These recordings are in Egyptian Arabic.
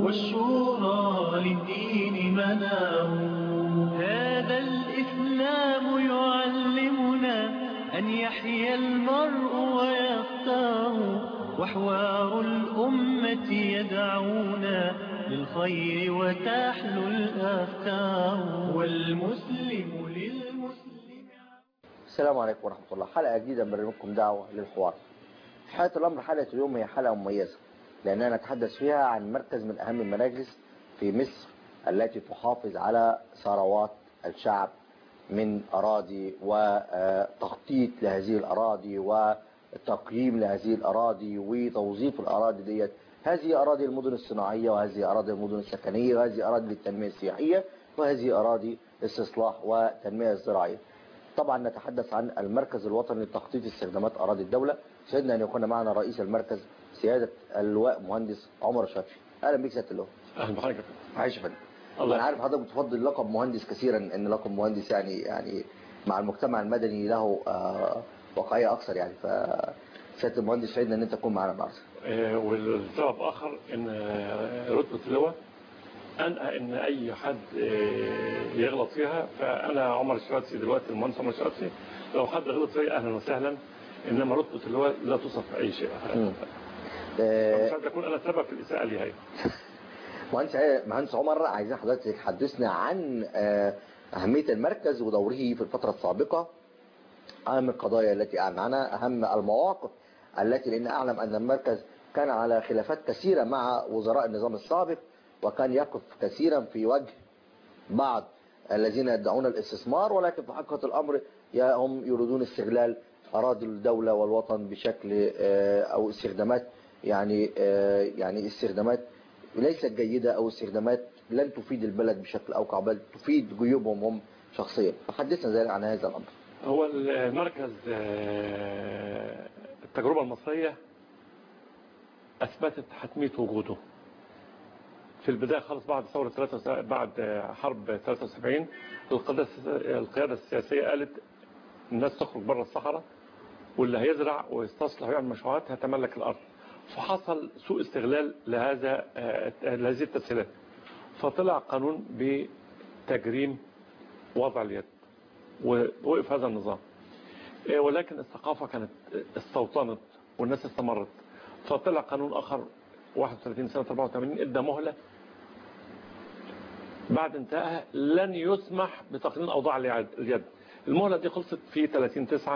والشورى للدين منام هذا الإسلام يعلمنا أن يحيا المرء ويختار وحوار الأمة يدعونا للخير وتحلو الأفكار والمسلم للمسلم السلام عليكم ورحمة الله حلقة جديدة من برنامجكم دعوة للحوار في حالة الأمر حلقة اليوم هي حلقة مميزة لأننا نتحدث فيها عن مركز من أهم المراكز في مصر التي تحافظ على ثروات الشعب من أراضي وتخطيط لهذه الأراضي وتقييم لهذه الأراضي وتوظيف الأراضي ديت هذه أراضي المدن الصناعية وهذه أراضي المدن السكنية وهذه أراضي للتنمية السياحية وهذه أراضي استصلاح وتنمية الزراعية طبعا نتحدث عن المركز الوطني لتخطيط استخدامات أراضي الدولة سعدنا أن يكون معنا رئيس المركز سيادة اللواء مهندس عمر شافعي أهلا بك سيادة اللواء اهلا بحضرتك عايش يا فندم الله أنا عارف حضرتك بتفضل لقب مهندس كثيرا أن لقب مهندس يعني يعني مع المجتمع المدني له آه، واقعية أكثر يعني ف سيادة المهندس سعدنا أن أنت تكون معنا النهارده آه، والسبب اخر ان آه، رتبه اللواء انقى ان اي حد آه، يغلط فيها فانا عمر الشراتسي دلوقتي المهندس عمر الشراتسي لو حد غلط فيا اهلا وسهلا انما رتبه اللواء لا توصف في اي شيء مم. آه، مش عايز اكون انا سبب في الاساءه ليها مهندس مهندس عمر عايزين حضرتك تحدثنا عن آه، أهمية المركز ودوره في الفترة السابقة أهم القضايا التي أعلن عنها أهم المواقف التي لأن أعلم أن المركز كان على خلافات كثيرة مع وزراء النظام السابق وكان يقف كثيرا في وجه بعض الذين يدعون الاستثمار ولكن في حقيقة الأمر يا هم يريدون استغلال أراضي الدولة والوطن بشكل آه، أو استخدامات يعني آه، يعني استخدامات ليست جيدة أو استخدامات لن تفيد البلد بشكل أوقع بل تفيد جيوبهم هم شخصيا فحدثنا ذلك عن هذا الأمر هو المركز آه، التجربه المصريه اثبتت حتميه وجوده في البدايه خالص بعد ثوره 73 بعد حرب 73 القياده القياده السياسيه قالت الناس تخرج بره الصحراء واللي هيزرع ويستصلح ويعمل مشروعات هتملك الارض فحصل سوء استغلال لهذا آه، لهذه التسهيلات فطلع قانون بتجريم وضع اليد ووقف هذا النظام آه، ولكن الثقافة كانت استوطنت والناس استمرت فطلع قانون آخر 31 سنة 84 ادى مهلة بعد انتهاءها لن يسمح بتقنين أوضاع اليد اليد. المهلة دي خلصت في 30 9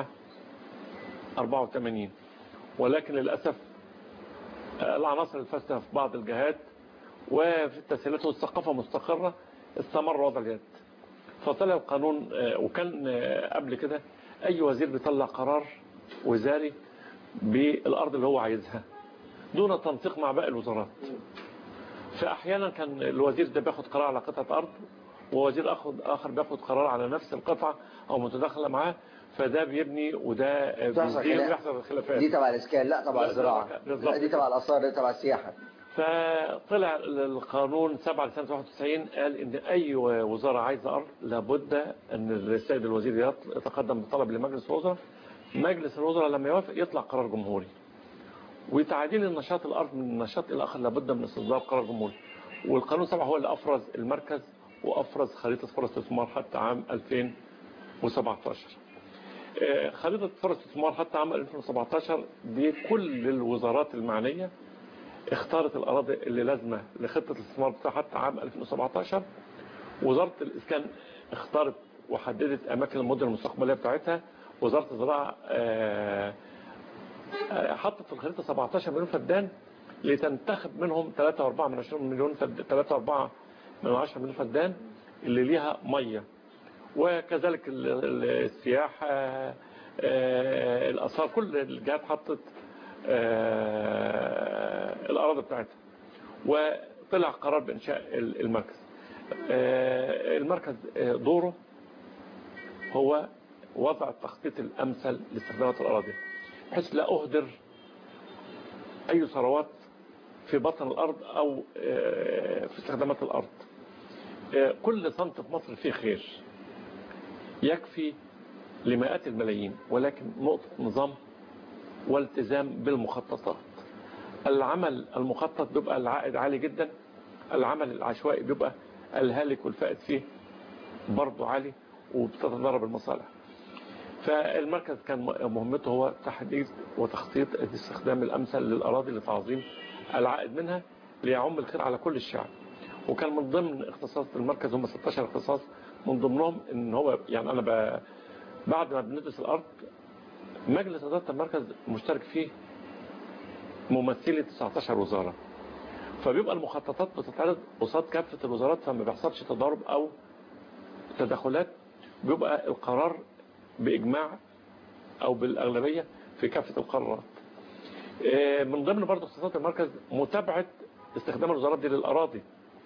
84 ولكن للأسف آه، العناصر الفاسدة في بعض الجهات وفي التسهيلات والثقافة مستقرة استمر وضع اليد فطلع القانون آه، وكان آه، قبل كده أي وزير بيطلع قرار وزاري بالأرض اللي هو عايزها دون تنسيق مع باقي الوزارات فأحيانا كان الوزير ده بياخد قرار على قطعة أرض ووزير آخر آخر بياخد قرار على نفس القطعة أو متداخلة معاه فده بيبني وده آه، بتحصل بيزيد خلاف. ويحصل خلافات دي تبع الإسكان لا تبع لا، الزراعة بالظبط. لا، دي تبع الآثار دي تبع السياحة فطلع القانون 7 لسنة 91 قال ان اي وزارة عايزة ارض لابد ان السيد الوزير يط- يتقدم بطلب لمجلس الوزراء مجلس الوزراء لما يوافق يطلع قرار جمهوري وتعديل النشاط الارض من نشاط الى اخر لابد من استصدار قرار جمهوري والقانون 7 هو اللي افرز المركز وافرز خريطة فرص الاستثمار حتى عام 2017 آه، خريطة فرص الاستثمار حتى عام 2017 دي كل الوزارات المعنية اختارت الأراضي اللي لازمة لخطة الاستثمار بتاعها حتى عام 2017 وزارة الإسكان اختارت وحددت أماكن المدن المستقبلية بتاعتها وزارة الزراعة آه، آه، حطت في الخريطة 17 مليون فدان لتنتخب منهم 3.4 من 20 مليون فد... 3.4 من 10 مليون فدان اللي ليها مية وكذلك ال- ال- السياحة آه، الآثار كل الجهات حطت آه، الأراضي بتاعتها وطلع قرار بإنشاء ال- المركز آه، المركز آه، دوره هو وضع التخطيط الأمثل لاستخدامات الأراضي بحيث لا أهدر أي ثروات في بطن الأرض أو آه، في استخدامات الأرض آه، كل سنت في مصر فيه خير يكفي لمئات الملايين ولكن نقطة نظام والتزام بالمخططات العمل المخطط بيبقى العائد عالي جدا العمل العشوائي بيبقى الهالك والفائت فيه برضه عالي وبتتضارب المصالح فالمركز كان مهمته هو تحديد وتخطيط الاستخدام الأمثل للأراضي لتعظيم العائد منها ليعم الخير على كل الشعب وكان من ضمن اختصاصات المركز هم 16 اختصاص من ضمنهم ان هو يعني انا ب... بعد ما بندرس الارض مجلس اداره المركز مشترك فيه ممثلي 19 وزاره فبيبقى المخططات بتتعرض قصاد كافه الوزارات فما بيحصلش تضارب او تدخلات بيبقى القرار باجماع او بالاغلبيه في كافه القرارات من ضمن برضه اختصاصات المركز متابعه استخدام الوزارات دي للاراضي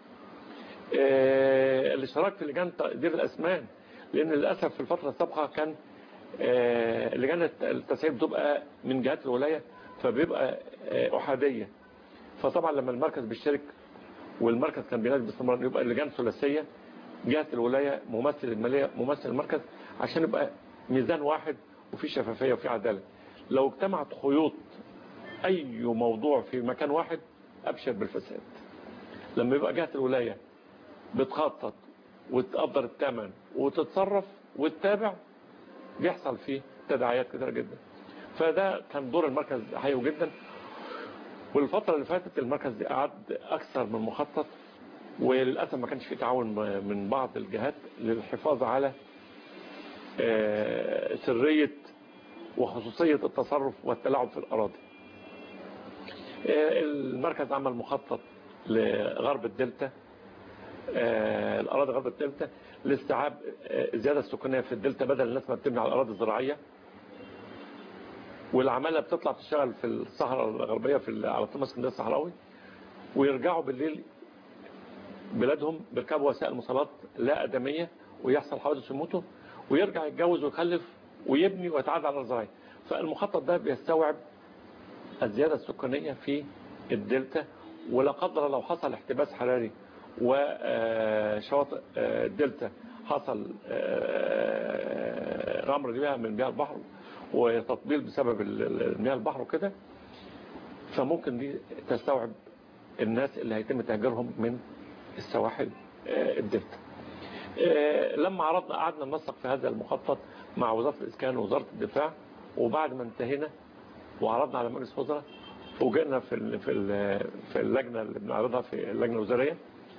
الاشتراك في لجان تقدير الاسمان لان للاسف في الفتره السابقه كان لجان التسعير بتبقى من جهات الولايه فبيبقى احاديه فطبعا لما المركز بيشترك والمركز كان بينادي باستمرار يبقى اللجان ثلاثيه جهه الولايه ممثل الماليه ممثل المركز عشان يبقى ميزان واحد وفي شفافيه وفي عداله لو اجتمعت خيوط اي موضوع في مكان واحد ابشر بالفساد لما يبقى جهه الولايه بتخطط وتقدر الثمن وتتصرف وتتابع بيحصل فيه تداعيات كتيرة جدا فده كان دور المركز حيوي جدا والفترة اللي فاتت المركز قعد أكثر من مخطط وللأسف ما كانش في تعاون من بعض الجهات للحفاظ على سرية وخصوصية التصرف والتلاعب في الأراضي المركز عمل مخطط لغرب الدلتا الأراضي غرب الدلتا لاستيعاب الزيادة السكانية في الدلتا بدل الناس ما بتبني على الأراضي الزراعية والعمالة بتطلع تشتغل في الصحراء الغربية في على طول اسكندريه الصحراوي ويرجعوا بالليل بلادهم بيركبوا وسائل مواصلات لا آدمية ويحصل حوادث ويموتوا ويرجع يتجوز ويخلف ويبني ويتعدى على الزراعية فالمخطط ده بيستوعب الزيادة السكانية في الدلتا ولا قدر لو حصل احتباس حراري وشواطئ الدلتا حصل غمر بها من مياه البحر وتطبيل بسبب مياه البحر وكده فممكن دي تستوعب الناس اللي هيتم تهجيرهم من السواحل الدلتا لما عرضنا قعدنا ننسق في هذا المخطط مع وزارة الإسكان ووزارة الدفاع وبعد ما انتهينا وعرضنا على مجلس الوزراء فوجئنا في في في اللجنة اللي بنعرضها في اللجنة الوزارية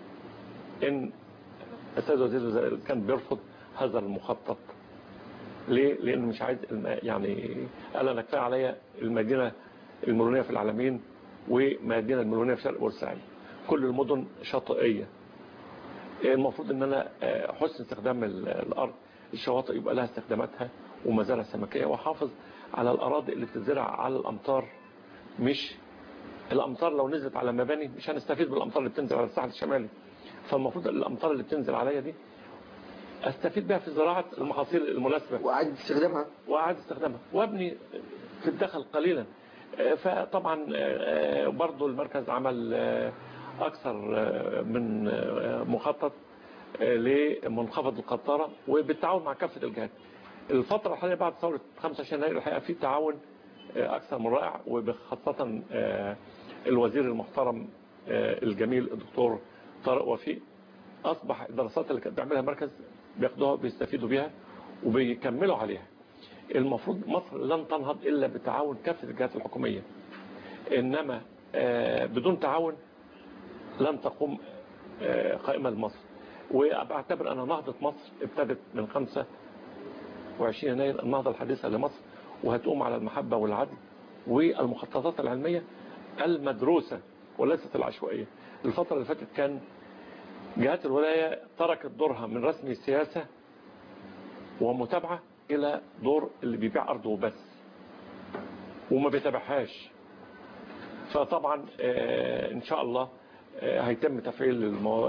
ان السيد وزير الوزراء كان بيرفض هذا المخطط ليه؟ لانه مش عايز يعني قال انا كفايه عليا المدينه المرونيه في العالمين ومدينه المرونيه في شرق بورسعيد كل المدن شاطئيه المفروض ان انا حسن استخدام الارض الشواطئ يبقى لها استخداماتها ومزارع سمكيه واحافظ على الاراضي اللي بتزرع على الامطار مش الامطار لو نزلت على مباني مش هنستفيد بالامطار اللي بتنزل على الساحل الشمالي فالمفروض الامطار اللي بتنزل عليا دي استفيد بها في زراعة المحاصيل المناسبة وأعد استخدامها وأعد استخدامها وابني في الدخل قليلا فطبعا برضو المركز عمل أكثر من مخطط لمنخفض القطارة وبالتعاون مع كافة الجهات الفترة الحالية بعد ثورة 25 يناير الحقيقة في تعاون أكثر من رائع وبخاصة الوزير المحترم الجميل الدكتور طارق وفيق أصبح الدراسات اللي كانت بيعملها المركز بياخدوها بيستفيدوا بيها وبيكملوا عليها المفروض مصر لن تنهض إلا بتعاون كافة الجهات الحكومية إنما بدون تعاون لن تقوم قائمة لمصر وبعتبر أن نهضة مصر ابتدت من 25 يناير النهضة الحديثة لمصر وهتقوم على المحبة والعدل والمخططات العلمية المدروسة وليست العشوائية الفترة اللي فاتت كان جهات الولاية تركت دورها من رسم السياسة ومتابعة إلى دور اللي بيبيع أرضه وبس وما بيتابعهاش فطبعا إن شاء الله هيتم تفعيل المو...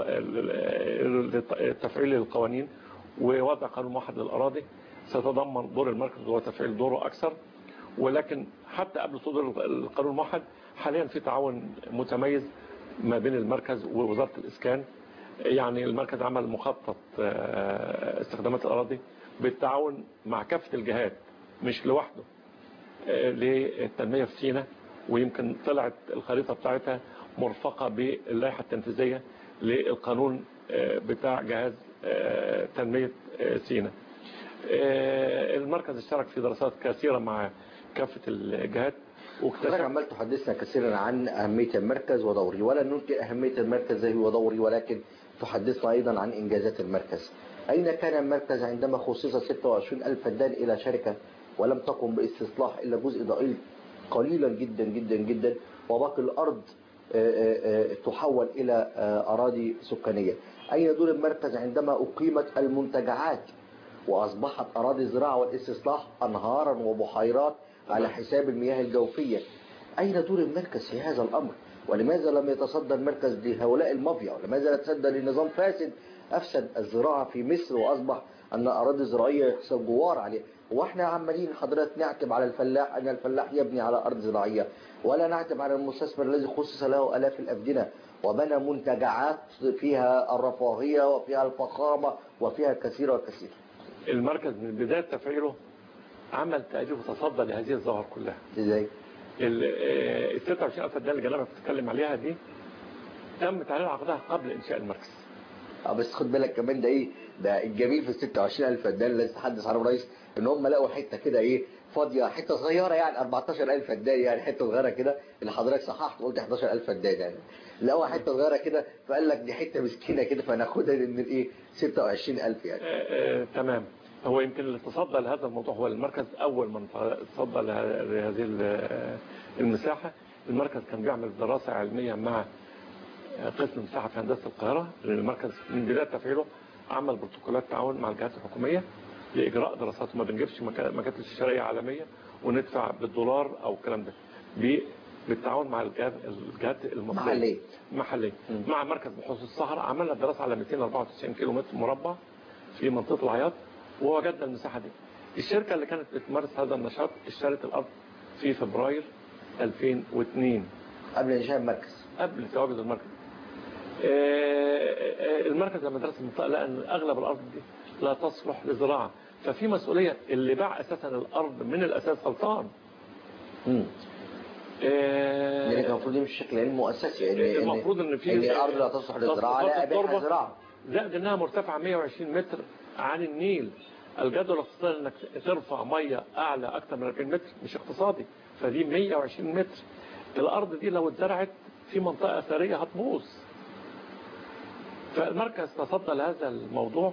تفعيل القوانين ووضع قانون موحد للأراضي ستضمن دور المركز وتفعيل دوره أكثر ولكن حتى قبل صدور القانون الموحد حاليا في تعاون متميز ما بين المركز ووزارة الإسكان يعني المركز عمل مخطط استخدامات الأراضي بالتعاون مع كافة الجهات مش لوحده للتنمية في سينا ويمكن طلعت الخريطة بتاعتها مرفقة باللائحة التنفيذية للقانون آه، بتاع جهاز آه، تنمية آه، سيناء آه، المركز اشترك في دراسات كثيرة مع كافة الجهات حضرتك واكتشف عمال تحدثنا كثيرا عن أهمية المركز ودوري ولا ننكر أهمية المركز زي ودوري ولكن تحدثنا أيضا عن إنجازات المركز أين كان المركز عندما خصص 26 ألف فدان إلى شركة ولم تقم باستصلاح إلا جزء ضئيل قليلا جدا جدا جدا وباقي الأرض آه، آه، آه، تحول إلى آه، أراضي سكانية أين دور المركز عندما أقيمت المنتجعات وأصبحت أراضي الزراعة والاستصلاح أنهارا وبحيرات على حساب المياه الجوفية أين دور المركز في هذا الأمر ولماذا لم يتصدى المركز لهؤلاء المافيا ولماذا لا تصدى لنظام فاسد أفسد الزراعة في مصر وأصبح أن أراضي الزراعية يحصل جوار عليه واحنا عمالين حضرتك نعتب على الفلاح أن الفلاح يبني على أرض زراعية ولا نعتب على المستثمر الذي خصص له آلاف الأفدنة وبنى منتجعات فيها الرفاهية وفيها الفخامة وفيها الكثير والكثير المركز من بداية تفعيله عمل تأليف وتصدى لهذه الظواهر كلها ازاي؟ ال 26 ألف فدان اللي جلالك بتتكلم عليها دي تم تعليل عقدها قبل إنشاء المركز اه بس خد بالك كمان ده ايه ده الجميل في ال 26000 فدان اللي تحدث عنه الرئيس ان هم لقوا حته كده ايه فاضيه حته صغيره يعني 14000 فدان يعني حته صغيره كده اللي حضرتك صححت قلت 11000 فدان يعني لقوا حته صغيره كده فقال لك دي حته مسكينه كده فناخدها لان الايه 26000 يعني آه، آه، تمام هو يمكن اللي تصدى لهذا الموضوع هو المركز أول من تصدى له- لهذه ال- المساحة المركز كان بيعمل دراسة علمية مع قسم مساحة في هندسة القاهرة لأن المركز من بداية تفعيله عمل بروتوكولات تعاون مع الجهات الحكومية لإجراء دراسات ما بنجيبش مكا- مكاتب استشارية عالمية وندفع بالدولار أو الكلام ده ب- بالتعاون مع الجهات الجهات المصرية محلية. محلية مم. مع مركز بحوث الصحراء عملنا دراسة على 294 كيلو متر مربع في منطقة العياط ووجدنا المساحة دي الشركة اللي كانت بتمارس هذا النشاط اشترت الأرض في فبراير 2002 قبل انشاء المركز قبل تواجد المركز آه، آه، المركز لما درس المنطقة لقى ان اغلب الارض دي لا تصلح لزراعة ففي مسؤولية اللي باع اساسا الارض من الاساس غلطان امم آه، لان كان المفروض يمشي بشكل علمي مؤسسي ان المفروض ان في ان الارض لا تصلح للزراعه لا تصرفات ابيعها التربة زراعه زائد انها مرتفعة 120 متر عن النيل الجدول الاقتصادي انك ترفع مية اعلى اكثر من 40 متر مش اقتصادي فدي 120 متر الارض دي لو اتزرعت في منطقة اثرية هتبوظ فالمركز تصدى لهذا الموضوع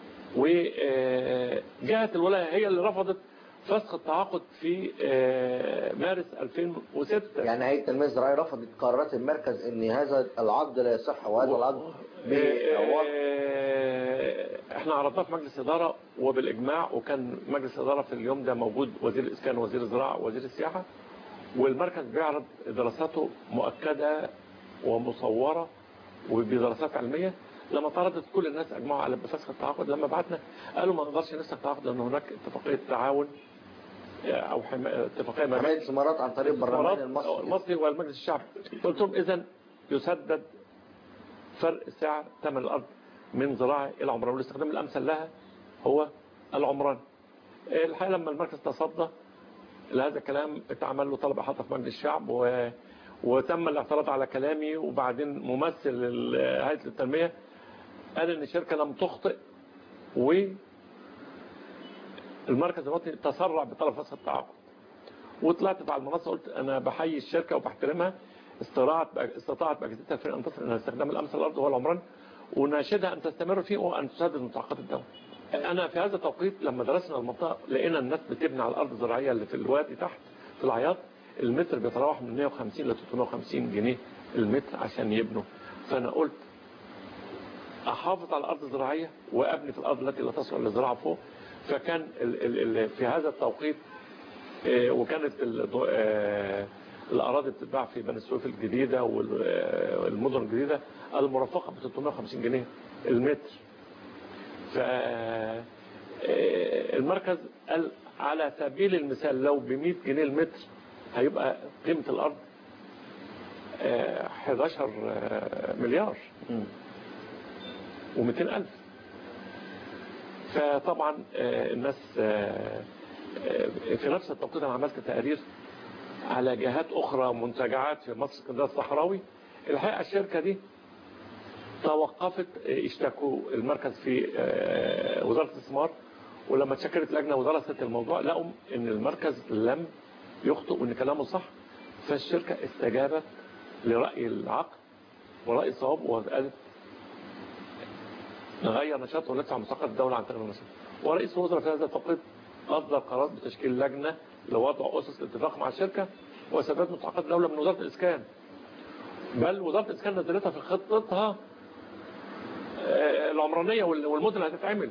وجهة الولاية هي اللي رفضت فسخ التعاقد في آه، مارس 2006 يعني هيئه التنميه الزراعيه رفضت قرارات المركز ان هذا العقد لا يصح وهذا العقد بوضع آه، احنا عرضناه في مجلس إدارة وبالإجماع وكان مجلس إدارة في اليوم ده موجود وزير الإسكان وزير الزراعة ووزير السياحة والمركز بيعرض دراساته مؤكدة ومصورة وبدراسات علمية لما طردت كل الناس أجمعوا على بفسخ التعاقد لما بعتنا قالوا ما نقدرش نفسخ التعاقد لأن هناك اتفاقية تعاون آه، أو حما- اتفاقية ما بين عمليه استثمارات عن طريق البرلمان الاستثمارات المصري المصري والمجلس الشعبي قلت لهم اذا يسدد فرق سعر ثمن الارض من زراعه الى عمران والاستخدام الامثل لها هو العمران الحقيقه لما المركز تصدى لهذا الكلام اتعمل له طلب احاطه في مجلس الشعب و... وتم الاعتراض على كلامي وبعدين ممثل ال- هيئه التنميه قال ان الشركه لم تخطئ و المركز الوطني تسرع بطلب فسخ التعاقد وطلعت على المنصه قلت انا بحيي الشركه وبحترمها استطاعت استطاعت باجهزتها في ان تصل الى استخدام الامثل الارض هو العمران وناشدها ان تستمر فيه وان تسدد متعاقدات الدوله. انا في هذا التوقيت لما درسنا المنطقه لقينا الناس بتبني على الارض الزراعيه اللي في الوادي تحت في العياط المتر بيتراوح من 150 ل 350 جنيه المتر عشان يبنوا فانا قلت احافظ على الارض الزراعيه وابني في الارض التي لا تصلح للزراعه فوق فكان ال ال ال في هذا التوقيت آه، وكانت ال- آه، الأراضي بتتباع في بني سويف الجديدة والمدن الجديدة المرفقة ب 350 جنيه المتر ف آه، المركز قال على سبيل المثال لو ب 100 جنيه المتر هيبقى قيمة الأرض آه، 11 آه، مليار مم. و200 ألف فطبعا آه، الناس آه، آه، في نفس التوقيت انا عملت تقارير على جهات اخرى منتجعات في مصر اسكندريه الصحراوي الحقيقة الشركة دي توقفت اشتكوا المركز في آه، وزارة الاستثمار ولما اتشكلت لجنة ودرست الموضوع لقوا ان المركز لم يخطئ وان كلامه صح فالشركة استجابت لرأي العقل ورأي الصواب وقالت نغير نشاط وندفع مستقبل الدولة عن تغيير النشاط ورئيس الوزراء في هذا التوقيت أصدر قرار بتشكيل لجنة لوضع أسس الاتفاق مع الشركة وسداد مستحقات الدولة من وزارة الإسكان بل وزارة الإسكان نزلتها في خطتها آه، العمرانية وال- والمدن اللي هتتعمل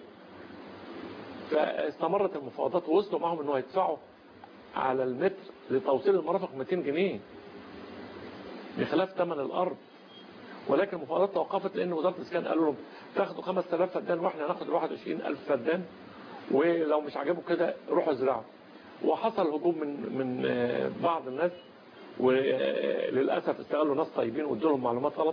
فاستمرت المفاوضات ووصلوا معهم انه هيدفعوا على المتر لتوصيل المرافق 200 جنيه بخلاف ثمن الارض ولكن المفاوضات توقفت لان وزاره الاسكان قالوا لهم تاخدوا 5000 فدان واحنا هناخد 21000 فدان ولو مش عاجبكم كده روحوا ازرعوا وحصل هجوم من من آه، بعض الناس وللاسف استغلوا ناس طيبين وادوا لهم معلومات غلط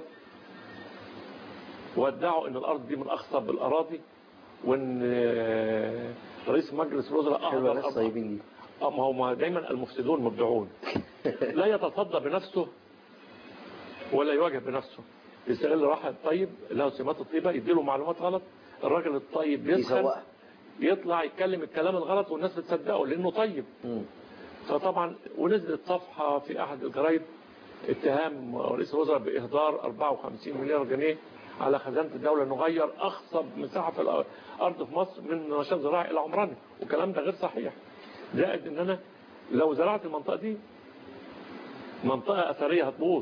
وادعوا ان الارض دي من اخصب الاراضي وان آه، رئيس مجلس الوزراء حلوة احضر ناس أربع طيبين دي آه، ما هو ما دايما المفسدون مبدعون لا يتصدى بنفسه ولا يواجه بنفسه يستغل واحد طيب له سمات الطيبة يديله معلومات غلط الراجل الطيب يسخن يسوقها يطلع يتكلم الكلام الغلط والناس بتصدقه لانه طيب مم. فطبعا ونزلت صفحة في احد الجرايد اتهام رئيس الوزراء باهدار 54 مليار جنيه على خزانة الدولة انه غير اخصب مساحة في الارض في مصر من نشاط زراعي الى عمراني والكلام ده غير صحيح زائد ان انا لو زرعت المنطقة دي منطقة اثرية هتبوظ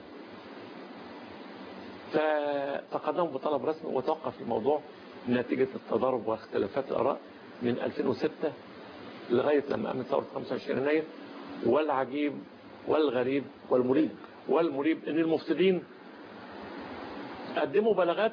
فتقدموا بطلب رسمي وتوقف الموضوع نتيجة التضارب واختلافات الآراء من 2006 لغاية لما قامت ثورة 25 يناير والعجيب والغريب والمريب والمريب ان المفسدين قدموا بلاغات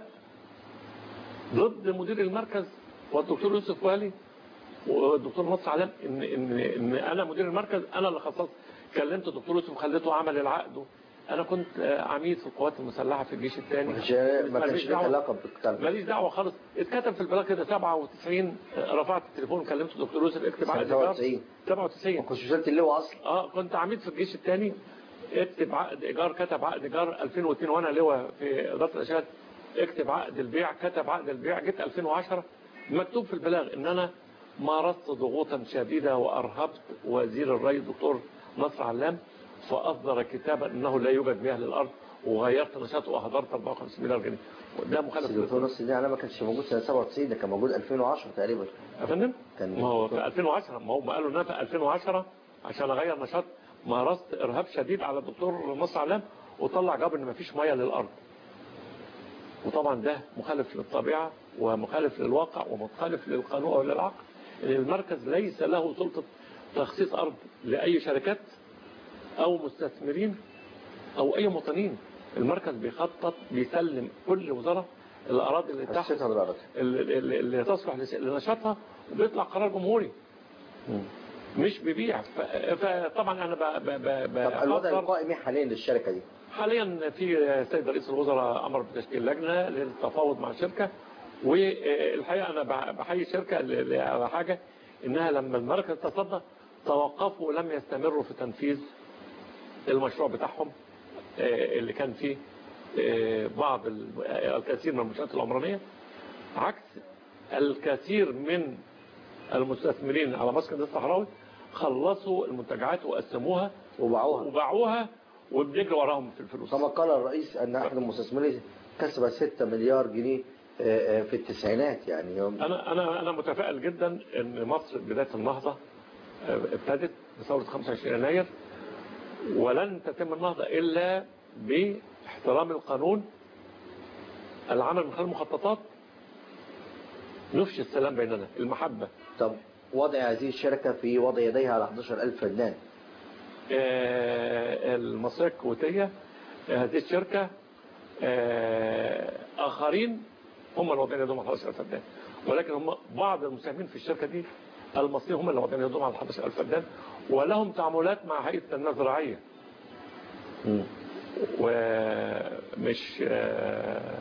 ضد مدير المركز والدكتور يوسف والي والدكتور نصر علام ان ان ان انا مدير المركز انا اللي خصصت كلمت الدكتور يوسف وخليته عمل العقد انا كنت آه، عميد في القوات المسلحه في الجيش الثاني ما كانش ما كانش ليه علاقة بالقتال ماليش دعوه خالص اتكتب في البلاغ كده 97 آه، رفعت التليفون كلمت الدكتور يوسف اكتب عقد إيجار. 97 97 ما كنتش وصلت اللواء اصلا اه كنت عميد في الجيش الثاني اكتب عقد ايجار كتب عقد ايجار 2002 وانا لواء في اداره الاشهاد اكتب عقد البيع كتب عقد البيع جيت 2010 مكتوب في البلاغ ان انا مارست ضغوطا شديده وارهبت وزير الري الدكتور نصر علام فاصدر كتابا انه لا يوجد مياه للارض وغيرت نشاطه واهدرت 54 مليار جنيه وده بس مخالف الدكتور للقانون. نص دي انا ما كانش موجود سنة 97 ده كان موجود 2010 تقريبا يا فندم كان ما هو في 2010 ما هم قالوا ان انا في 2010 عشان اغير نشاط مارست ارهاب شديد على الدكتور نصر علام وطلع جاب ان مفيش ميه للارض وطبعا ده مخالف للطبيعه ومخالف للواقع ومخالف للقانون وللعقل ان المركز ليس له سلطه تخصيص ارض لاي شركات او مستثمرين او اي مواطنين المركز بيخطط بيسلم كل وزاره الاراضي اللي تحت حسيتها بالارض اللي, اللي اللي تصلح لس- لنشاطها وبيطلع قرار جمهوري مم. مش بيبيع ف- فطبعا انا ب- ب- ب- طب الوضع بفكر القائم إيه حاليا للشركة دي حاليا في سيد رئيس الوزراء امر بتشكيل لجنه للتفاوض مع الشركه والحقيقه انا بح- بحيي الشركه ل- ل- على حاجه انها لما المركز تصدى توقفوا ولم يستمروا في تنفيذ المشروع بتاعهم آه، اللي كان فيه آه، بعض ال- آه، الكثير من المنشآت العمرانيه عكس الكثير من المستثمرين على مسكن الصحراوي خلصوا المنتجعات وقسموها وباعوها وباعوها وبنجري وراهم في الفلوس كما قال الرئيس أن أحد المستثمرين كسب 6 مليار جنيه آه، آه، في التسعينات يعني يوم انا انا انا متفائل جدا ان مصر بدايه النهضه آه، ابتدت بثوره 25 يناير ولن تتم النهضه الا باحترام القانون العمل من خلال مخططات نفشي السلام بيننا المحبه طب وضع هذه الشركة في وضع يديها على 11000 فدان آه، المصرية الكويتية آه، هذه الشركة آه، آخرين هم اللي واضعين يدهم على 11000 فدان ولكن هم بعض المساهمين في الشركة دي المصريين هم اللي واضعين يدهم على 11000 فدان ولهم تعاملات مع هيئة التنمية الزراعية مم. ومش آه،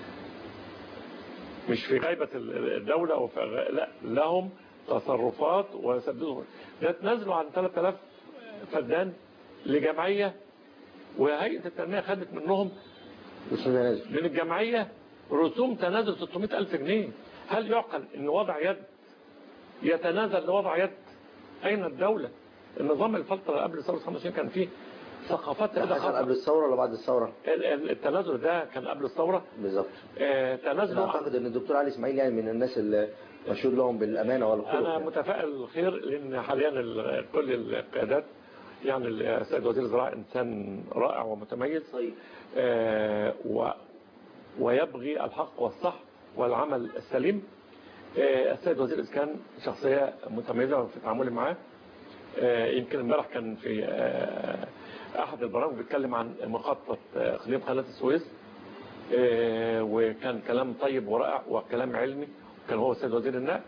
مش في غيبة الدولة وفي غ- لا لهم تصرفات ويسددوا ده تنزلوا عن 3000 فدان لجمعية وهيئة التنمية خدت منهم مش تنازل من الجمعية رسوم تنازل 600 ألف جنيه هل يعقل أن وضع يد يتنازل لوضع يد أين الدولة النظام الفترة قبل ثورة 25 كان فيه ثقافات ده كده حصل خاصة قبل الثورة ولا بعد الثورة ال- ال- التنازل ده كان قبل الثورة بالظبط آه، تنازل أنا أعتقد أن الدكتور علي إسماعيل يعني من الناس اللي مشهود لهم بالأمانة والخلق أنا يعني. متفائل خير لأن حاليا ال- كل القيادات يعني السيد وزير الزراعة إنسان رائع ومتميز طيب آه، و- ويبغي الحق والصح والعمل السليم آه، السيد وزير الإسكان شخصية متميزة في تعاملي معاه آه، يمكن امبارح كان في آه، أحد البرامج بيتكلم عن مخطط آه، إقليم قناة السويس آه، وكان كلام طيب ورائع وكلام علمي كان هو السيد وزير النقل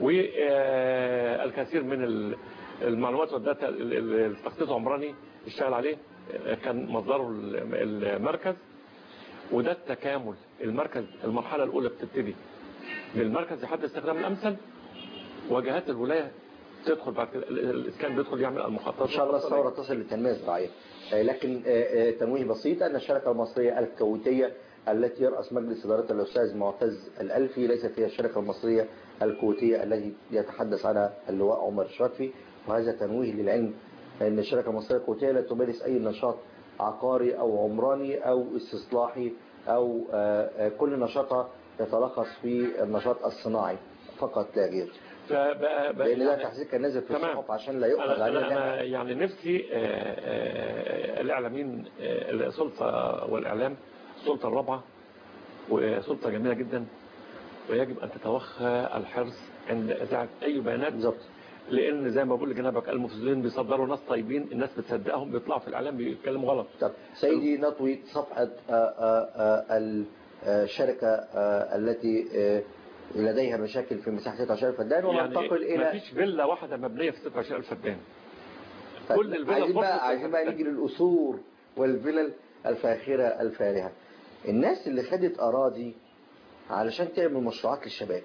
والكثير من ال- المعلومات والداتا ال- ال- التخطيط العمراني اشتغل عليه آه، كان مصدره ال- المركز وده التكامل المركز المرحلة الأولى بتبتدي بالمركز يحدد استخدام الأمثل وجهات الولاية تدخل بعد كده ال- الإسكان بيدخل يعمل المخططات إن شاء الله الثورة تصل للتنمية الزراعية آه، لكن آه، آه، تنويه بسيط أن الشركة المصرية الكويتية التي يرأس مجلس إدارتها الأستاذ معتز الألفي ليست هي الشركة المصرية الكويتية التي يتحدث عنها اللواء عمر الشرفي وهذا تنويه للعلم أن الشركة المصرية الكويتية لا تمارس أي نشاط عقاري أو عمراني أو استصلاحي أو آه، آه، كل نشاطها يتلخص في النشاط الصناعي فقط لا غير فبقى بقى لأن ده يعني تحذير كان نازل في تمام. الصحف عشان لا يؤخذ أنا, عليه أنا, لأن- أنا يعني نفسي آه، آه، الإعلاميين آه، السلطة والإعلام السلطة الرابعة وسلطة جميلة جدا ويجب أن تتوخى الحرص عند إذاعة أي بيانات بالظبط لأن زي ما بقول لجنابك المفسدين بيصدروا ناس طيبين الناس بتصدقهم بيطلعوا في الإعلام بيتكلموا غلط طب سيدي نطوي صفحة آه، آه، آه، الشركة آه، التي آه، لديها مشاكل في مساحة 16 فدان وننتقل يعني إلى مفيش فيلا واحدة مبنية في 26000 فدان طيب، كل الفيلا عايزين بقى فرصة عايزين بقى نيجي للأصول والفلل الفاخرة الفارهة الناس اللي خدت أراضي علشان تعمل مشروعات للشباب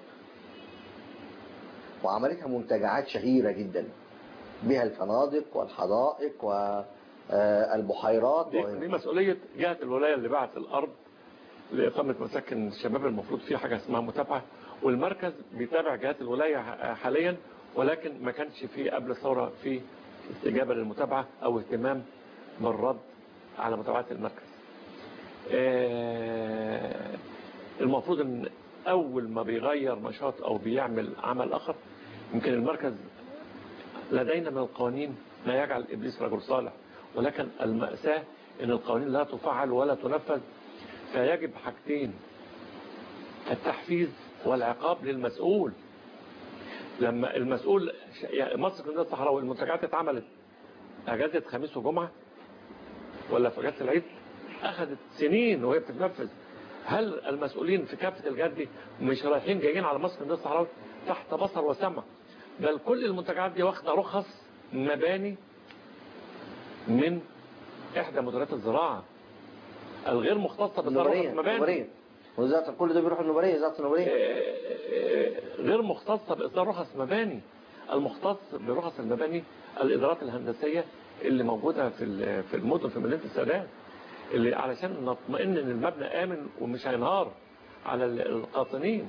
وعملتها منتجعات شهيرة جدا بها الفنادق والحدائق والبحيرات دي, دي مسؤولية جهة الولاية اللي باعت الأرض لإقامة مساكن الشباب المفروض فيه حاجة اسمها متابعة والمركز بيتابع جهات الولاية حاليا ولكن ما كانش فيه قبل الثورة في استجابة للمتابعة أو اهتمام بالرد على متابعة المركز آه، المفروض ان اول ما بيغير نشاط او بيعمل عمل اخر يمكن المركز لدينا من القوانين ما يجعل ابليس رجل صالح ولكن المأساة ان القوانين لا تفعل ولا تنفذ فيجب حاجتين التحفيز والعقاب للمسؤول لما المسؤول يعني مصر كلها الصحراوي المنتجعات اتعملت اجازة خميس وجمعة ولا في اجازة العيد اخذت سنين وهي بتتنفذ هل المسؤولين في كافة الجهات دي مش رايحين جايين على مصر كلها الصحراوي تحت بصر وسمع بل كل المنتجعات دي واخده رخص مباني من احدى مديريات الزراعة الغير مختصة بإصدار رخص النوبرية مباني النوبرية وزارة كل ده بيروح النوبرية وزارة النوبرية غير مختصة بإصدار رخص مباني المختص برخص المباني الإدارات الهندسية اللي موجودة في ال- في المدن في مدينة السادات اللي علشان نطمئن ان المبنى آمن ومش هينهار على ال- القاطنين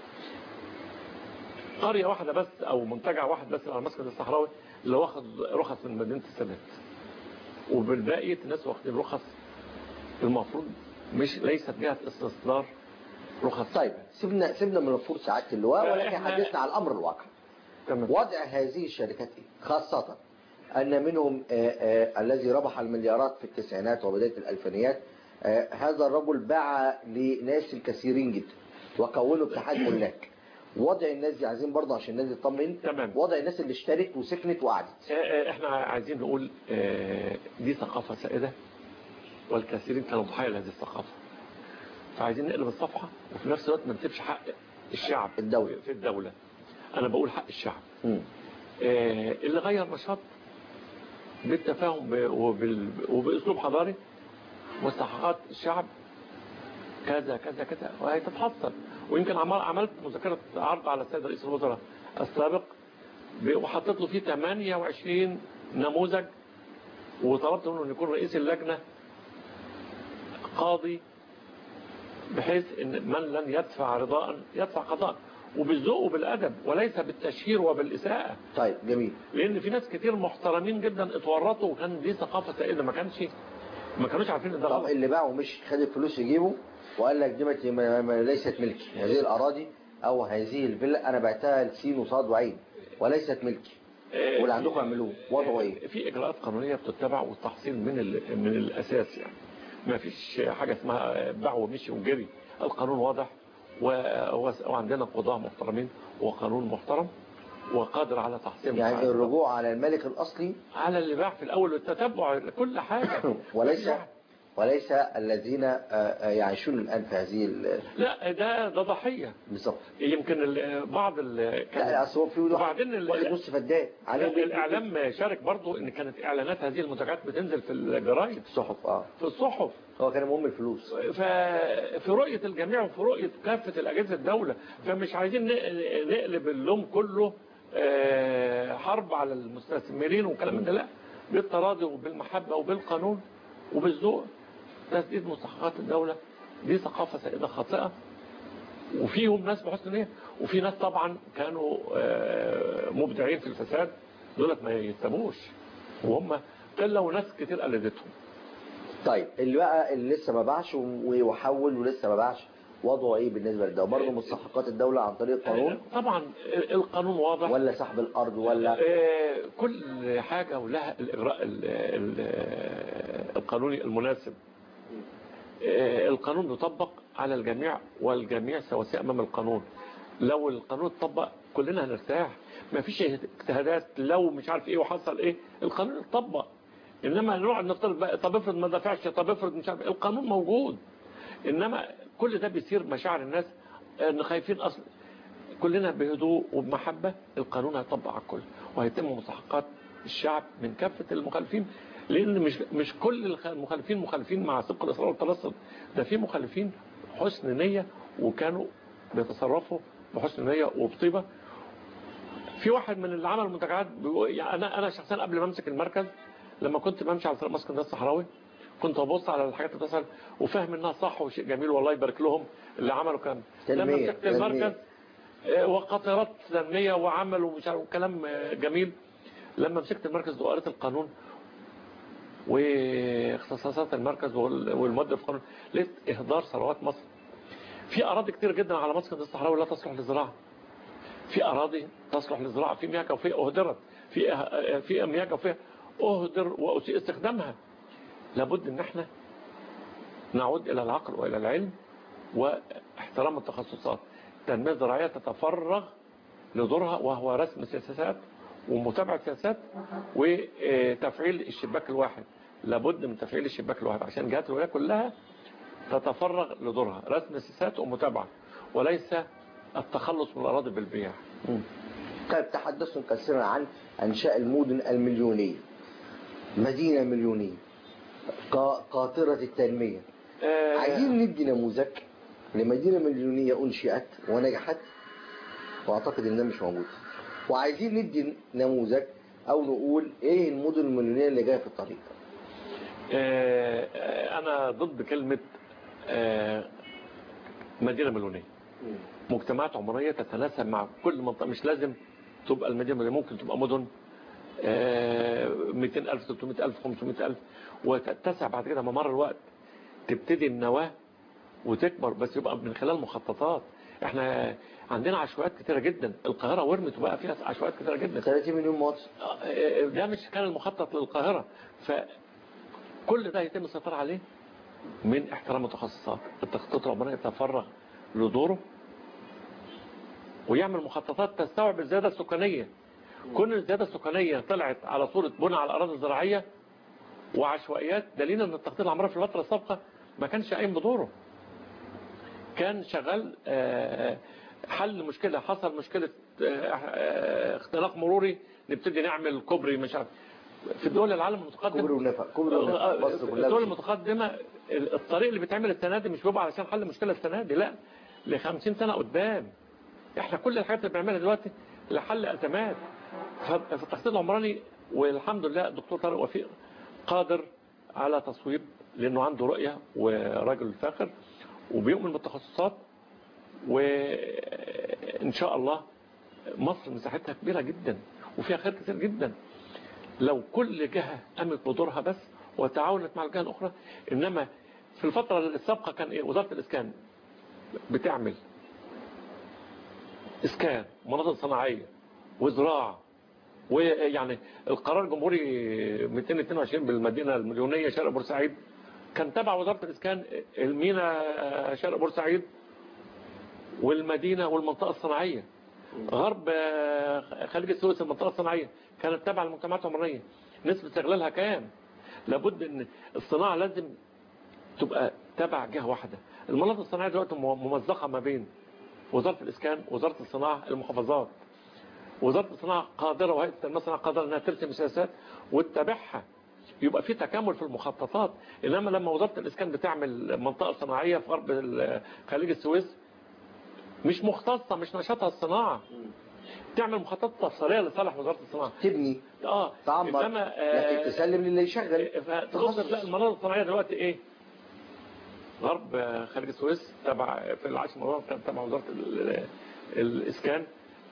قرية واحدة بس أو منتجع واحد بس على مسجد الصحراوي اللي واخد رخص من مدينة السادات وبالباقية الناس واخدين رخص المفروض مش ليست جهة استصدار رخص طيب سيبنا سيبنا من مفهوم سعادة اللواء ولكن إحنا- حدثنا على الأمر الواقع تمام. وضع هذه الشركات إيه؟ خاصة أن منهم آه، آه، الذي ربح المليارات في التسعينات وبداية الألفينيات آه، هذا الرجل باع لناس الكثيرين جدا وكونوا اتحاد ملاك وضع الناس دي عايزين برضه عشان الناس دي تطمن تمام. وضع الناس اللي اشترت وسكنت وقعدت آه، آه، احنا عايزين نقول آه، دي ثقافة سائدة والكثيرين كانوا ضحايا لهذه الثقافة فعايزين نقلب الصفحة وفي نفس الوقت ما نسيبش حق الشعب الدولة. في الدولة انا بقول حق الشعب مم. آه، اللي غير نشاط بالتفاهم ب- وبال- وباسلوب حضاري مستحقات الشعب كذا كذا كذا وهيتتحصل ويمكن عمل عملت مذكرة عرض على السيد رئيس الوزراء السابق ب- وحطيت له فيه 28 نموذج وطلبت منه ان يكون رئيس اللجنة قاضي بحيث ان من لن يدفع رضاء يدفع قضاء وبالذوق وبالادب وليس بالتشهير وبالاساءه طيب جميل لان في ناس كتير محترمين جدا اتورطوا وكان دي ثقافه سائده ما كانش ما كانوش عارفين ان ده طب غلط اللي باعه مش خد الفلوس يجيبه وقال لك دي ما- ما- ما- ليست ملكي هذه الاراضي او هذه الفيلا انا بعتها لسين وصاد وعين وليست ملكي آه، واللي عندكم اعملوه وضعه ايه في اجراءات قانونيه بتتبع والتحصيل من ال- من الاساس يعني ما فيش حاجه اسمها باع ومشي وجري القانون واضح و- وعندنا قضاه محترمين وقانون محترم وقادر على تحصيل يعني مساعدة. الرجوع على الملك الاصلي على اللي باع في الاول والتتبع كل حاجه وليس يعني- وليس الذين آه، آه، يعيشون الان في هذه ال- لا ده ده ضحيه بالظبط يمكن ال- بعض ال لا اصل هو في واحد وبعدين ال- واحد نص فدان عليه بيت- الاعلام شارك برضو ان كانت اعلانات هذه المنتجات بتنزل في الجرايد الصحف اه في الصحف هو كان مهم الفلوس ففي رؤية الجميع وفي رؤية كافة الأجهزة الدولة فمش عايزين ن- نقلب اللوم كله آه، حرب على المستثمرين والكلام من ده لا بالتراضي وبالمحبة وبالقانون وبالذوق تسديد مستحقات الدولة دي ثقافة سائدة خاطئة وفيهم ناس بحسن نية وفي ناس طبعا كانوا آه، مبدعين في الفساد دولت ما يسموش وهم قلة وناس كتير قلدتهم طيب اللي بقى اللي لسه ما باعش و- وحول ولسه ما باعش وضعه ايه بالنسبه لده برضه مستحقات الدوله عن طريق القانون طبعا القانون واضح ولا سحب الارض ولا آه، كل حاجة ولها الإجراء ال- ال- القانوني المناسب آه، القانون يطبق على الجميع والجميع سواسية أمام القانون لو القانون اتطبق كلنا هنرتاح ما فيش اجتهادات لو مش عارف ايه وحصل ايه القانون اتطبق انما نقعد نفترض بقى طب افرض ما دفعش طب افرض مش عارف إيه. القانون موجود انما كل ده بيصير مشاعر الناس ان خايفين اصلا كلنا بهدوء وبمحبة القانون هيطبق على الكل وهيتم مستحقات الشعب من كافة المخالفين لأن مش مش كل الخ- المخالفين مخالفين مع سبق الإصرار والترصد ده في مخالفين حسن نية وكانوا بيتصرفوا بحسن نية وبطيبة في واحد من اللي عمل منتجعات بيقول يعني أنا أنا شخصيا قبل ما أمسك المركز لما كنت بمشي على طريق مسكن ده الصحراوي كنت ببص على الحاجات اللي بتحصل وفاهم انها صح وشيء جميل والله يبارك لهم اللي عملوا كلام لما تنمية، مسكت تنمية. المركز آه، وقطرات تنمية وعمل ومش عارف كلام آه، جميل لما مسكت المركز وقريت القانون واختصاصات المركز وال- والمادة في القانون لقيت إهدار ثروات مصر في أراضي كتير جدا على مسكن الصحراوي لا تصلح للزراعة في أراضي تصلح للزراعة في مياه جوفية أهدرت في آه، في مياه جوفية أهدر وأسيء استخدامها لابد ان احنا نعود الى العقل والى العلم واحترام التخصصات التنمية الزراعية تتفرغ لدورها وهو رسم سياسات ومتابعة سياسات وتفعيل الشباك الواحد لابد من تفعيل الشباك الواحد عشان جهات الولاية كلها تتفرغ لدورها رسم سياسات ومتابعة وليس التخلص من الأراضي بالبيع مم. طيب تحدثنا كثيرا عن انشاء المدن المليونيه مدينه مليونيه قا- قاطره التنميه آه، عايزين ندي نموذج لمدينه مليونيه انشئت ونجحت واعتقد ان ده مش موجود وعايزين ندي نموذج او نقول ايه المدن المليونيه اللي جايه في الطريق آه، آه، أنا ضد كلمة آه، مدينة مليونية مجتمعات عمرية تتناسب مع كل منطقة مش لازم تبقى المدينة مليونية ممكن تبقى مدن آه، 200000 300000 500000 وتتسع بعد كده مع مر الوقت تبتدي النواة وتكبر بس يبقى من خلال مخططات احنا عندنا عشوائيات كتيرة جدا القاهرة ورمت وبقى فيها عشوائيات كتيرة جدا 30 مليون مواطن آه، ده مش كان المخطط للقاهرة فكل ده يتم السيطرة عليه من احترام التخصصات التخطيط العمراني يتفرغ لدوره ويعمل مخططات تستوعب الزيادة السكانية كون الزيادة السكانية طلعت على صورة بناء على الأراضي الزراعية وعشوائيات دليل ان التخطيط العمراني في الفترة السابقة ما كانش قايم بدوره كان شغال آه، حل مشكلة حصل مشكلة آه، آه، اختلاق مروري نبتدي نعمل كوبري مش عارف في دول العالم المتقدم كوبري ونفق كوبري ونفق مصر كلها الدول مش- المتقدمة الطريق اللي بيتعمل السنة دي مش بيبقى علشان حل مشكلة السنة دي لا ل 50 سنة قدام احنا كل الحاجات اللي بنعملها دلوقتي لحل أزمات ف- في التخطيط العمراني والحمد لله الدكتور طارق وفيق قادر على تصويب لانه عنده رؤيه وراجل فاخر وبيؤمن بالتخصصات وان شاء الله مصر مساحتها كبيره جدا وفيها خير كتير جدا لو كل جهه قامت بدورها بس وتعاونت مع الجهه الاخرى انما في الفتره السابقه كان إيه؟ وزاره الاسكان بتعمل اسكان مناطق صناعيه وزراعه ويعني القرار الجمهوري 222 بالمدينه المليونيه شرق بورسعيد كان تبع وزاره الاسكان المينا شرق بورسعيد والمدينه والمنطقه الصناعيه غرب خليج السويس المنطقه الصناعيه كانت تبع المجتمعات العمرانيه نسبه استغلالها كام لابد ان الصناعه لازم تبقى تبع جهه واحده المناطق الصناعيه دلوقتي ممزقه ما بين وزاره الاسكان وزاره الصناعه المحافظات وزاره الصناعه قادره وهيئه التنميه الصناعيه قادره انها ترسم سياسات وتتابعها يبقى في تكامل في المخططات انما لما وزاره الاسكان بتعمل منطقه صناعيه في غرب خليج السويس مش مختصه مش نشاطها الصناعه تعمل مخططات تفصيليه لصالح وزاره الصناعه تبني اه تعمر انما لكن تسلم للي يشغل فتبص تلاقي المناطق الصناعيه دلوقتي ايه غرب خليج السويس تبع في العاشر مناطق تبع وزاره ال- الاسكان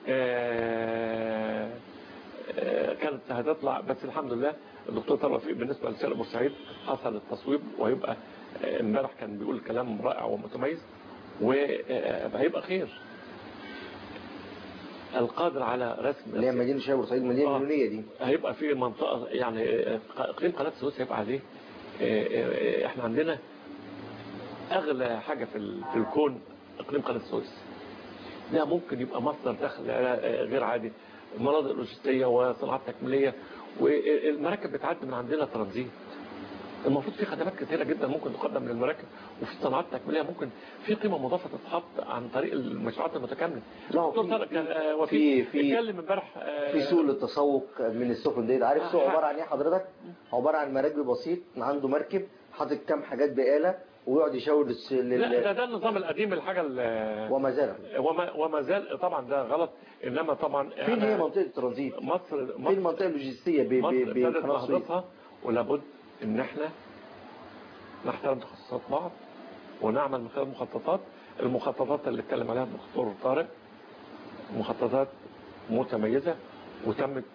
آه، آه، كانت هتطلع بس الحمد لله الدكتور طارق رفيق بالنسبه لشرق بورسعيد حصل التصويب وهيبقى آه، امبارح كان بيقول كلام رائع ومتميز وهيبقى خير القادر على رسم اللي هي مدينه شباب بورسعيد المدينه آه. المليونيه دي هيبقى في منطقة يعني اقليم قناة السويس هيبقى عليه آه، آه، احنا عندنا اغلى حاجة في ال- في الكون اقليم قناة السويس ده ممكن يبقى مصدر دخل آه، غير عادي مناطق لوجستية وصناعات تكميلية والمراكب بتعدي من عندنا ترانزيت المفروض في خدمات كثيرة جدا ممكن تقدم للمراكب وفي صناعات تكميلية ممكن في قيمة مضافة تتحط عن طريق المشروعات المتكاملة لا، هو دكتور في- طارق كان آه، وفي في- في- اتكلم امبارح آه، في سوق للتسوق من السفن دي عارف سوق آه. عباره عن ايه حضرتك عباره عن مراكب بسيط عنده مركب حاطط كام حاجات بآلة ويقعد يشاور للس- لا ده, لل ده النظام القديم الحاجة ال- وما زال وما, وما زال طبعا ده غلط انما طبعا فين إحنا هي منطقه الترانزيت مصر فين مصر, المنطقه اللوجستيه ب- ب- مصر ابتدت بقناه السويس نهضتها ولابد ان احنا نحترم تخصصات بعض ونعمل من خلال مخططات المخططات اللي اتكلم عليها الدكتور طارق مخططات متميزة وتمت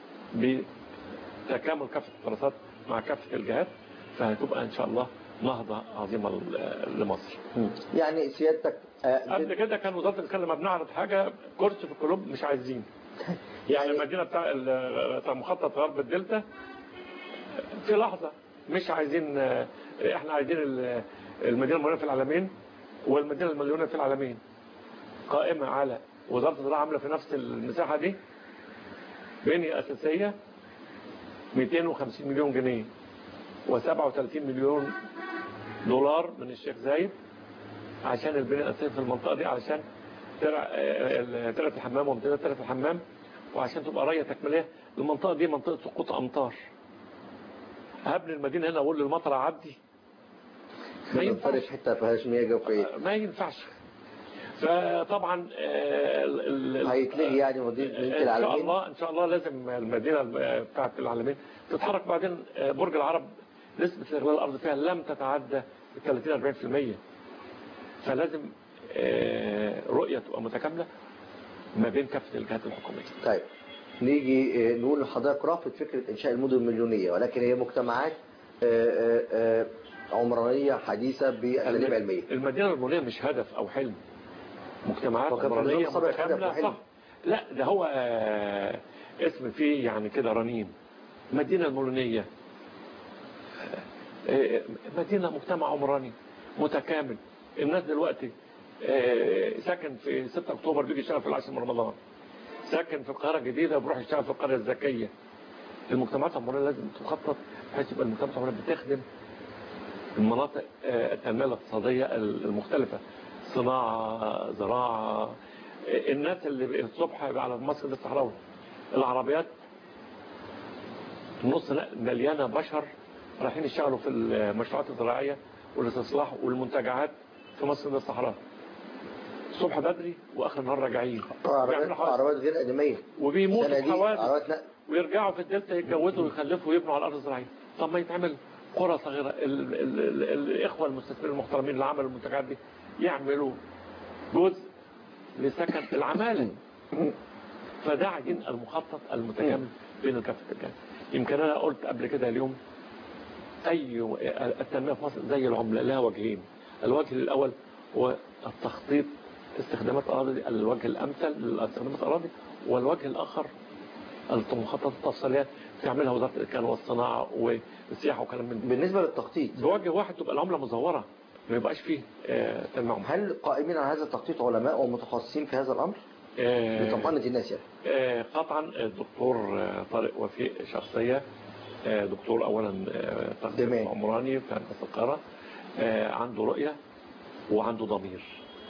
بتكامل كافة الدراسات مع كافة الجهات فهتبقى ان شاء الله نهضة عظيمة ل- لمصر مم. يعني سيادتك آه، قبل كده كان وزاره الاسكان لما بنعرض حاجه كرسي في القلوب مش عايزين يعني المدينه بتاع ال- بتاع مخطط غرب الدلتا في لحظه مش عايزين احنا عايزين ال- المدينه المليونيه في العالمين والمدينه المليونيه في العالمين قائمه على وزاره الزراعه عامله في نفس المساحه دي بنيه اساسيه 250 مليون جنيه و37 مليون دولار من الشيخ زايد عشان البنية الأساسية في المنطقة دي علشان ترع آه، ترعة الحمام وامتداد ترعة الحمام وعشان تبقى رية تكميلية المنطقة دي منطقة سقوط أمطار هبني المدينة هنا أقول للمطر عدي ما ينفعش فرش حته ما فيهاش مياه جوفيه ما ينفعش فطبعا آه، ال- ال- هيتلغي يعني مدينه مدينه ان شاء العالمين الله ان شاء الله لازم المدينه بتاعه العالمين تتحرك بعدين برج العرب نسبه استغلال الارض فيها لم تتعدى 30 40% فلازم آه، رؤيه تبقى متكامله ما بين كافه الجهات الحكوميه طيب نيجي آه، نقول لحضرتك رافض فكره انشاء المدن المليونيه ولكن هي مجتمعات آه، آه، آه، عمرانيه حديثه باساليب علميه المدينه المدنيه مش هدف او حلم مجتمعات وكان في عمرانيه النظام السابق هدف متكامله وحلم. صح لا ده هو آه، اسم فيه يعني كده رنين مدينه المولونيه آه، مدينه مجتمع عمراني متكامل الناس دلوقتي آه، ساكن في 6 اكتوبر بيجي يشتغل في العاشر من رمضان ساكن في القاهره الجديده وبيروح يشتغل في القريه الذكيه المجتمعات العمرانيه لازم تخطط بحيث يبقى المجتمعات العمرانيه بتخدم المناطق آه، التنميه الاقتصاديه المختلفه صناعه زراعه آه، الناس اللي الصبح على مصر الصحراوي العربيات النص لا مليانه بشر رايحين يشتغلوا في المشروعات الزراعيه والاستصلاح والمنتجعات في مصر الصحراء الصبح بدري واخر النهار راجعين عربيات بيعملوا حوادث. عربيات غير ادميه وبيموتوا في صناديق حوادث عربيات نقل ويرجعوا في الدلتا يتجوزوا ويخلفوا ويبنوا على الارض الزراعيه طب ما يتعمل قرى صغيرة ال ال ال الإخوة المستثمرين المحترمين اللي عملوا المنتجات دي يعملوا جزء لسكن العمالة فده عايزين المخطط المتكامل بين كافة الجهات يمكن أنا قلت قبل كده اليوم أي التنمية في مصر زي العملة لها وجهين الوجه الأول هو التخطيط استخدامات الأراضي الوجه الأمثل لاستخدامات الأراضي والوجه الآخر المخططات التفصيلية تعملها وزارة الإسكان والصناعة والسياحة وكلام من ده بالنسبة للتخطيط بوجه واحد تبقى العملة مزورة ما يبقاش فيه آه، تنمية عملة هل قائمين على هذا التخطيط علماء ومتخصصين في هذا الأمر آه، لطمأنة الناس يعني آه، قطعا الدكتور آه، طارق وفيق شخصية آه، دكتور أولا آه، تخطيط تمام. عمراني في هندسة القاهرة آه، عنده رؤية وعنده ضمير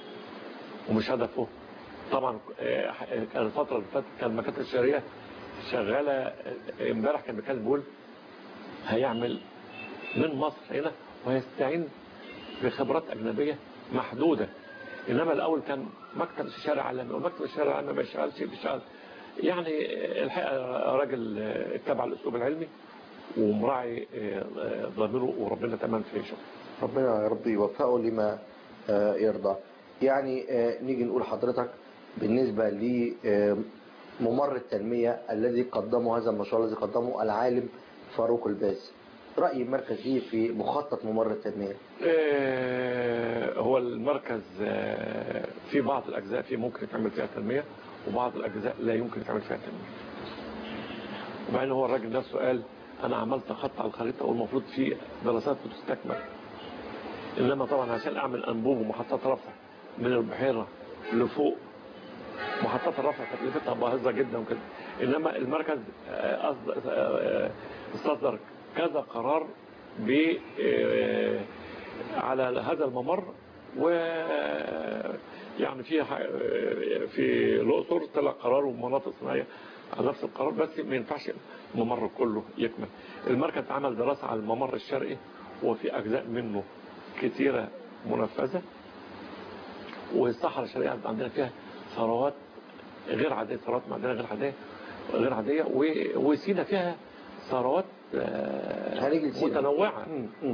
ومش هدفه طبعا آه، كان الفترة اللي فاتت كان مكاتب الشهرية شغالة آه، امبارح كان بيتكلم بيقول هيعمل من مصر هنا وهيستعين بخبرات أجنبية محدودة إنما الأول كان مكتب الشارع العالمي ومكتب الشارع العالمي ما يشتغلش بيشتغل يعني الحقيقة راجل اتبع الأسلوب العلمي ومراعي ضميره وربنا تمام في شغله ربنا يا رب يوفقه لما آه، يرضى يعني آه، نيجي نقول حضرتك بالنسبة لممر التنمية الذي قدمه هذا المشروع الذي قدمه العالم فاروق الباز رأي المركز إيه في مخطط ممر التنمية آه، هو المركز آه، في بعض الأجزاء فيه ممكن يتعمل فيها تنمية وبعض الأجزاء لا يمكن يتعمل فيها تنمية وبعدين هو الراجل نفسه قال أنا عملت خط على الخريطة والمفروض في دراسات بتستكمل إنما طبعا عشان أعمل أنبوب ومحطات رفع من البحيرة لفوق محطات الرفع تكلفتها باهظة جدا وكده إنما المركز آه، أصد- آه، استصدر كذا قرار ب آه، على هذا الممر و يعني في ح- في الأقصر طلع قرار ومناطق صناعية على نفس القرار بس ما ينفعش الممر كله يكمل المركز عمل دراسة على الممر الشرقي وفي أجزاء منه كتيرة منفذة والصحراء الشرقية عندنا فيها ثروات غير عادية ثروات معدنية غير عادية غير عادية و- وسينا فيها ثروات آه، هنيجي لسينا. متنوعة مم. مم.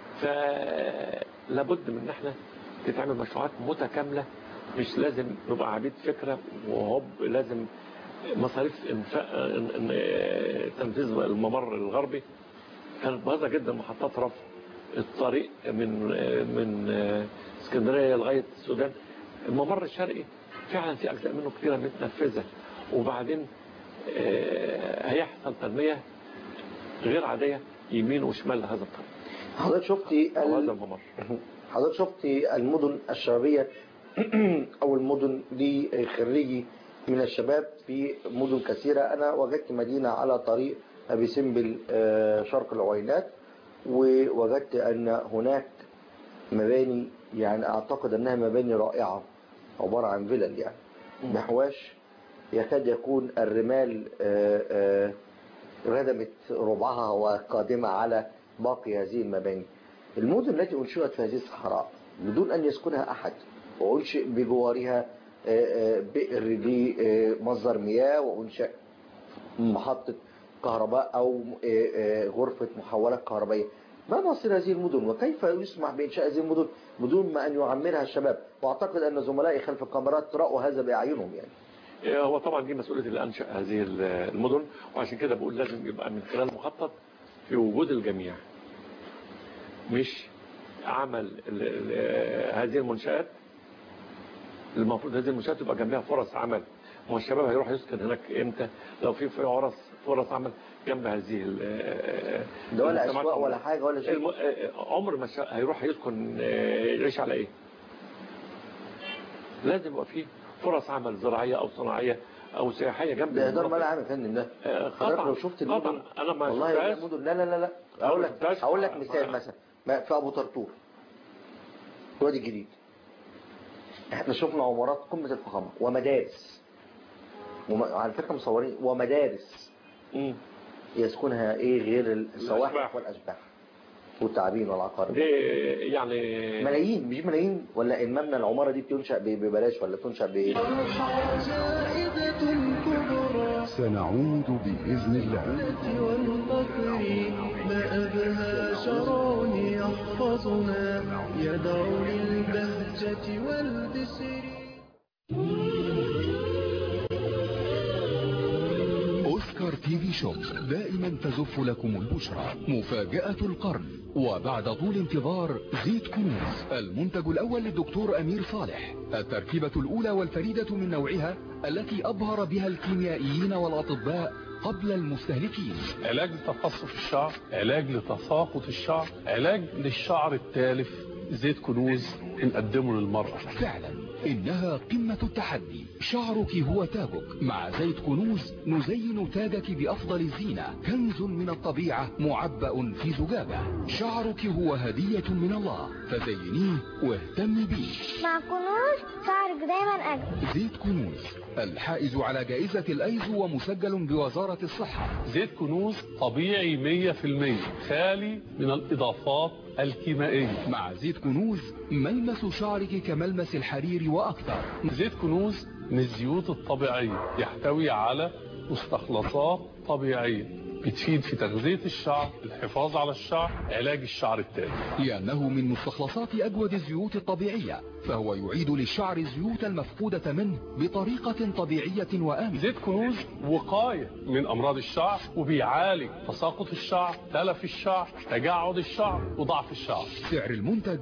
فلابد من ان احنا تتعمل مشروعات متكاملة مش لازم نبقى عبيد فكرة وهوب لازم مصاريف إنفاق إن- إن- تنفيذ الممر الغربي كانت باهظة جدا محطات رفع الطريق من من اسكندرية لغاية السودان الممر الشرقي فعلا في أجزاء منه كثيرة متنفذة وبعدين آه، هيحصل تنمية غير عادية يمين وشمال هذا الطريق حضرتك شفتي أو هذا ال... الممر حضرتك شفتي المدن الشبابية أو المدن لخريجي من الشباب في مدن كثيرة أنا وجدت مدينة على طريق أبي سمبل آه، شرق العوينات ووجدت أن هناك مباني يعني أعتقد أنها مباني رائعة عبارة عن فيلل يعني محواش يكاد يكون الرمال آه، آه، ردمت ربعها وقادمة على باقي هذه المباني المدن التي أنشئت في هذه الصحراء بدون أن يسكنها أحد وأنشئ بجوارها آه، آه، بئر لمصدر مياه وأنشئ محطة كهرباء أو آه، آه، غرفة محولات كهربائية ما مصير هذه المدن وكيف يسمح بإنشاء هذه المدن بدون ما أن يعمرها الشباب وأعتقد أن زملائي خلف الكاميرات رأوا هذا بأعينهم يعني هو طبعا دي مسؤولية اللي أنشأ هذه المدن وعشان كده بقول لازم يبقى من خلال مخطط في وجود الجميع مش عمل ال- ال- هذه المنشآت المفروض هذه المنشآت يبقى جنبها فرص عمل هو الشباب هيروح يسكن هناك امتى لو في فرص فرص عمل جنب هذه ال- ده ولا المجتمعات أسواق ولا حاجة ولا شيء الم... عمر ما شا- هيروح يسكن آه، يعيش على ايه لازم يبقى فيه فرص عمل زراعية او صناعية او سياحية جنب ده إهدار المناطق. مال عام يا فندم ده آه، حضرتك قطعا لو شفت قطعا المدن انا ما والله شفتهاش. المدن لا لا لا لا أنا اقول ما لك شفتهاش. اقول لك آه، مثال آه. مثلا ما- في ابو طرطور الوادي الجديد احنا شفنا عمارات قمه الفخامه ومدارس وم... على فكره مصورين ومدارس مم. يسكنها ايه غير السواحل الأشباح. والاشباح والتعابين والعقارب دي يعني ملايين مش ملايين ولا المبنى العمارة دي بتنشأ ب- ببلاش ولا بتنشأ بإيه جائزة كبرى سنعود بإذن الله والفقر ما أبهى شرع يحفظنا يدعو للبهجة والبسر أوسكار تي في شوب دائما تزف لكم البشرى مفاجأة القرن وبعد طول انتظار زيت كنوز المنتج الأول للدكتور أمير صالح التركيبة الأولى والفريدة من نوعها التي أبهر بها الكيميائيين والأطباء قبل المستهلكين علاج لتقصف الشعر علاج لتساقط الشعر علاج للشعر التالف زيت كنوز بنقدمه للمرأة فعلا إنها قمة التحدي شعرك هو تاجك مع زيت كنوز نزين تاجك بأفضل الزينة كنز من الطبيعة معبأ في زجاجة شعرك هو هدية من الله فزينيه واهتمي بيه مع كنوز شعرك دايما أجمل زيت كنوز الحائز على جائزة الأيز ومسجل بوزارة الصحة زيت كنوز طبيعي 100% خالي من الإضافات الكيميائية مع زيت كنوز ملمس شعرك كملمس الحرير وأكثر زيت كنوز من الزيوت الطبيعية يحتوي على مستخلصات طبيعية بتفيد في تغذية الشعر الحفاظ على الشعر علاج الشعر التالف لأنه من مستخلصات أجود الزيوت الطبيعية فهو يعيد للشعر الزيوت المفقودة منه بطريقة طبيعية وآمنة زيت كنوز وقاية من أمراض الشعر وبيعالج تساقط الشعر تلف الشعر تجعد الشعر وضعف الشعر سعر المنتج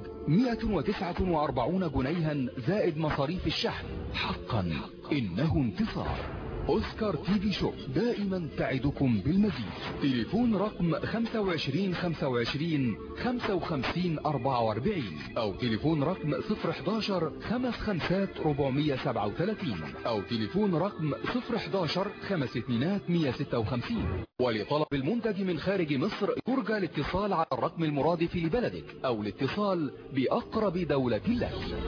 149 جنيها زائد مصاريف الشحن حقا إنه انتصار أوسكار تي في شوب دائما تعدكم بالمزيد تليفون رقم 25 25 55 44 أو تليفون رقم 011 55 437 أو تليفون رقم 011 5 2 156 ولطلب المنتج من خارج مصر يرجى الاتصال على الرقم المرادف لبلدك أو الاتصال بأقرب دولة لك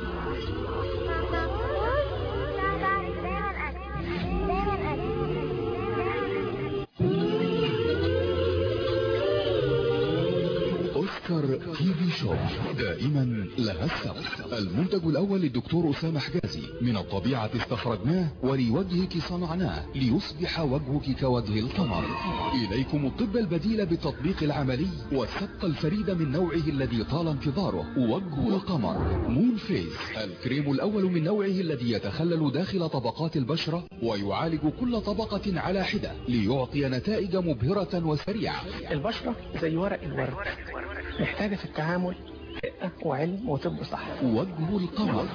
مع كنوز شعرك دايما أجمل دايما أوسكار تي في شوب دائما لها السبب المنتج الأول للدكتور أسامة حجازي من الطبيعة استخرجناه ولوجهك صنعناه ليصبح وجهك كوجه القمر إليكم الطب البديل بالتطبيق العملي والسبق الفريد من نوعه الذي طال انتظاره وجه القمر مون فيس الكريم الأول من نوعه الذي يتخلل داخل طبقات البشرة ويعالج كل طبقة على حدة ليعطي نتائج مبهرة وسريعة البشرة زي ورق الورد محتاجة في التعامل دقة وعلم وطب صح وجه القمر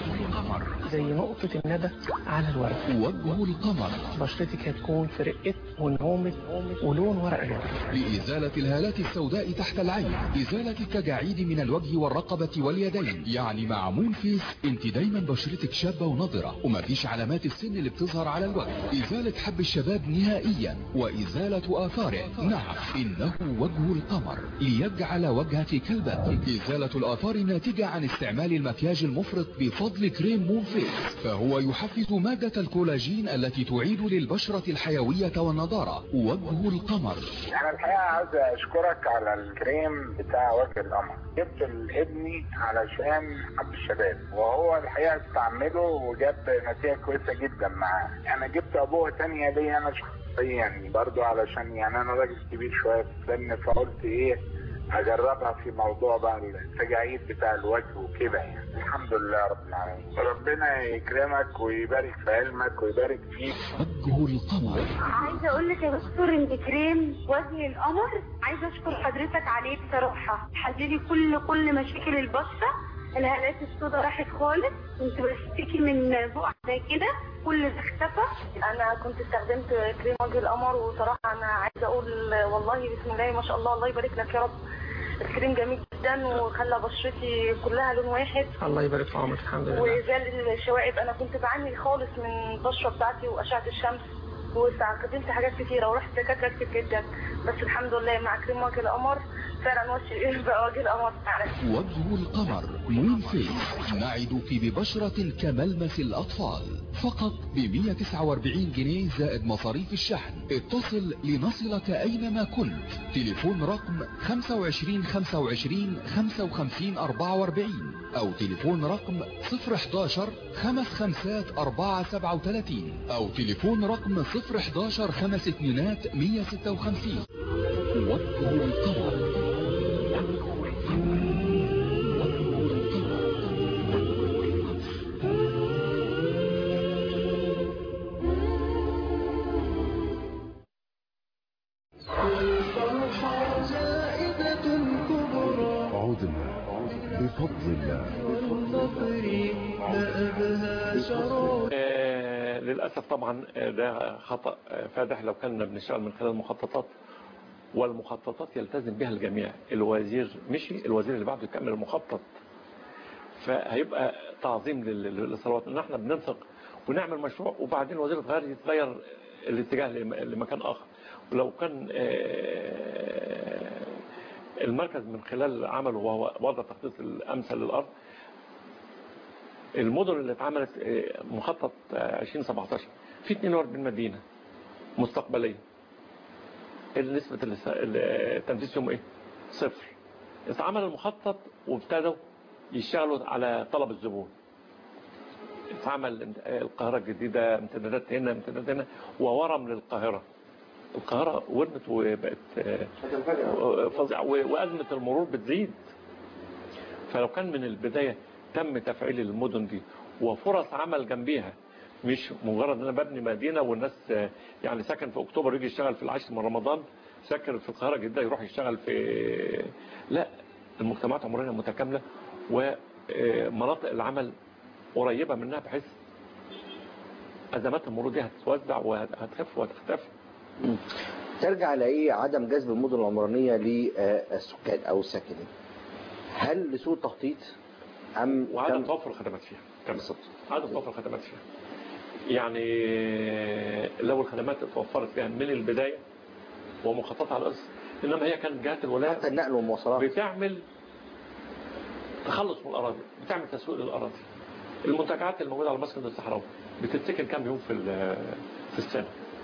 زي نقطة الندى على الورد وجه القمر بشرتك هتكون في رقة ونعومة ولون ورق الورد لإزالة الهالات السوداء تحت العين إزالة التجاعيد من الوجه والرقبة واليدين يعني مع مون فيس انت دايما بشرتك شابة ونضرة ومفيش علامات السن اللي بتظهر على الوجه إزالة حب الشباب نهائيا وإزالة آثاره نعم إنه وجه القمر ليجعل وجهك كالبدر إزالة الآثار الناتجة عن استعمال المكياج المفرط بفضل كريم مون فيس فهو يحفز مادة الكولاجين التي تعيد للبشرة الحيوية والنضارة وجه القمر انا الحقيقه عايز اشكرك على الكريم بتاع وجه القمر جبت لابني علشان حب الشباب وهو الحقيقه استعمله وجاب نتيجه كويسه جدا معاه انا جبت ابوه تانية ليا انا شخصيا برضو علشان يعني انا راجل كبير شويه في السن فقلت ايه اجربها في موضوع بقى التجاعيد بتاع الوجه وكده يعني الحمد لله رب العالمين ربنا يكرمك ويبارك في علمك ويبارك فيك وجه القمر عايزه اقول لك يا دكتور ان كريم وجه القمر عايزه اشكر حضرتك عليه بصراحه حللي كل كل مشاكل البشره الهالات السوداء راحت خالص كنت بشتكي من بقع زي كده كل ده اختفى انا كنت استخدمت كريم وجه القمر وصراحه انا عايزه اقول والله بسم الله ما شاء الله الله يبارك لك يا رب الكريم جميل جدا وخلى بشرتي كلها لون واحد الله يبارك في عمرك الحمد لله وزال الشوائب انا كنت بعاني خالص من البشره بتاعتي واشعه الشمس واستخدمت حاجات كتيرة ورحت دكاترة كتير جدا بس الحمد لله مع كريم وجه القمر فعلا وجه بقى وجه القمر فعلا وجه القمر مون فيس نعدك ببشرة كملمس الأطفال فقط ب 149 جنيه زائد مصاريف الشحن اتصل لنصلك أينما كنت تليفون رقم 25 25 55 44 أو تليفون رقم 011 خمس خمسات 4 37 أو تليفون رقم 011 خمس اتنينات 156 وجه القمر الفرحة زائدة كبرى عدنا بفضل الله والنصر ما أبهى شرار آه، للأسف طبعا آه، ده خطأ آه، فادح لو كنا بنشتغل من خلال المخططات والمخططات يلتزم بها الجميع الوزير مشي الوزير اللي بعده يكمل المخطط فهيبقى تعظيم لل- للثروات ان احنا بننفق ونعمل مشروع وبعدين الوزير يتغير يتغير الاتجاه لم- لمكان اخر ولو كان آه، المركز من خلال عمله وهو وضع تخطيط الامثل للارض المدن اللي اتعملت آه، مخطط آه، 2017 في 42 مدينة مستقبلية نسبة الاس- التنفيذ فيهم ايه صفر اتعمل المخطط وابتدوا يشتغلوا على طلب الزبون اتعمل القاهرة الجديدة امتدادات هنا امتدادات هنا وورم للقاهرة القاهرة ورمت وبقت آه، فظيعة و- وأزمة المرور بتزيد فلو كان من البداية تم تفعيل المدن دي وفرص عمل جنبيها مش مجرد ان انا ببني مدينة والناس آه، يعني ساكن في اكتوبر يجي يشتغل في العاشر من رمضان ساكن في القاهرة جدا يروح يشتغل في لا المجتمعات عمرنا متكاملة ومناطق العمل قريبة منها بحيث ازمات المرور دي هتتوزع وهتخف وهتختفي ترجع لإيه عدم جذب المدن العمرانية للسكان أو الساكنين هل لسوء التخطيط أم وعدم تم- توفر الخدمات فيها كمان بالظبط. عدم توفر الخدمات فيها يعني لو الخدمات اتوفرت فيها من البداية ومخططة على الأساس إنما هي كانت جهات الولاية حتى النقل والمواصلات بتعمل تخلص من الأراضي بتعمل تسويق للأراضي المنتجعات الموجودة على مسكن الصحراوي بتتسكن كام يوم في ال- في السنة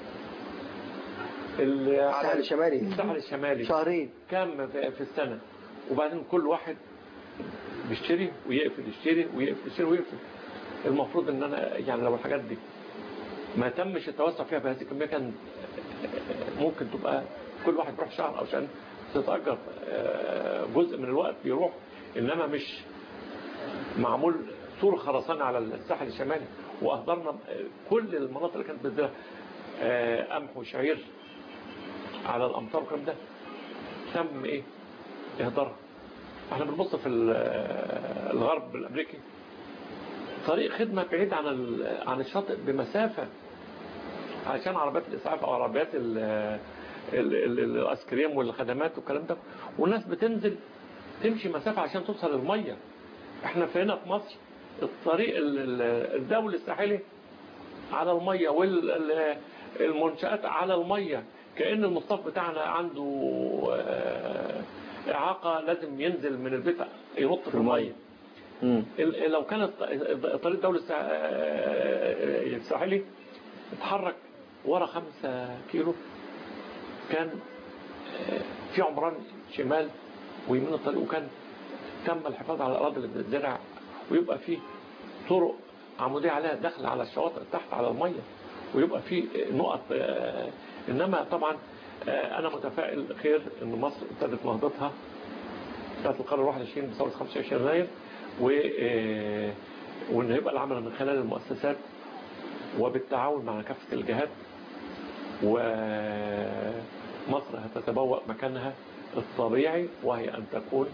ال- على الساحل الشمالي الساحل الشمالي شهرين كام في في السنة وبعدين كل واحد بيشتري ويقفل يشتري ويقفل يشتري ويقفل المفروض ان انا يعني لو الحاجات دي ما تمش التوسع فيها بهذه الكمية كان ممكن تبقى كل واحد يروح شهر او شهر تتأجر آه، جزء من الوقت يروح انما مش معمول سور خرسانة على الساحل الشمالي واهدرنا كل المناطق اللي كانت بتزرع آه، قمح وشعير على الامطار والكلام ده تم ايه اهدارها احنا بنبص في ال- الغرب الامريكي طريق خدمة بعيد عن ال- عن الشاطئ بمسافة علشان عربيات الاسعاف او عربيات ال- ال- ال- الايس كريم والخدمات والكلام ده والناس بتنزل تمشي مسافة عشان توصل المية احنا في هنا في مصر الطريق ال- ال- الدولي الساحلي على المية والمنشآت على المية كأن المصطف بتاعنا عنده آه، إعاقة لازم ينزل من البيت ينط في المية مم. ال- لو كانت الطريق الدولي السا- آه، الساحلي اتحرك ورا خمسة كيلو كان آه، في عمران شمال ويمين الطريق وكان تم الحفاظ على الأراضي اللي بتزرع ويبقى فيه طرق عمودية عليها دخل على الشواطئ تحت على المية ويبقى فيه نقط آه، إنما طبعا آه، أنا متفائل خير إن مصر ابتدت نهضتها بتاعت القرن 21 بثورة 25 يناير و آه، وإن يبقى العمل من خلال المؤسسات وبالتعاون مع كافة الجهات ومصر هتتبوأ مكانها الطبيعي وهي أن تكون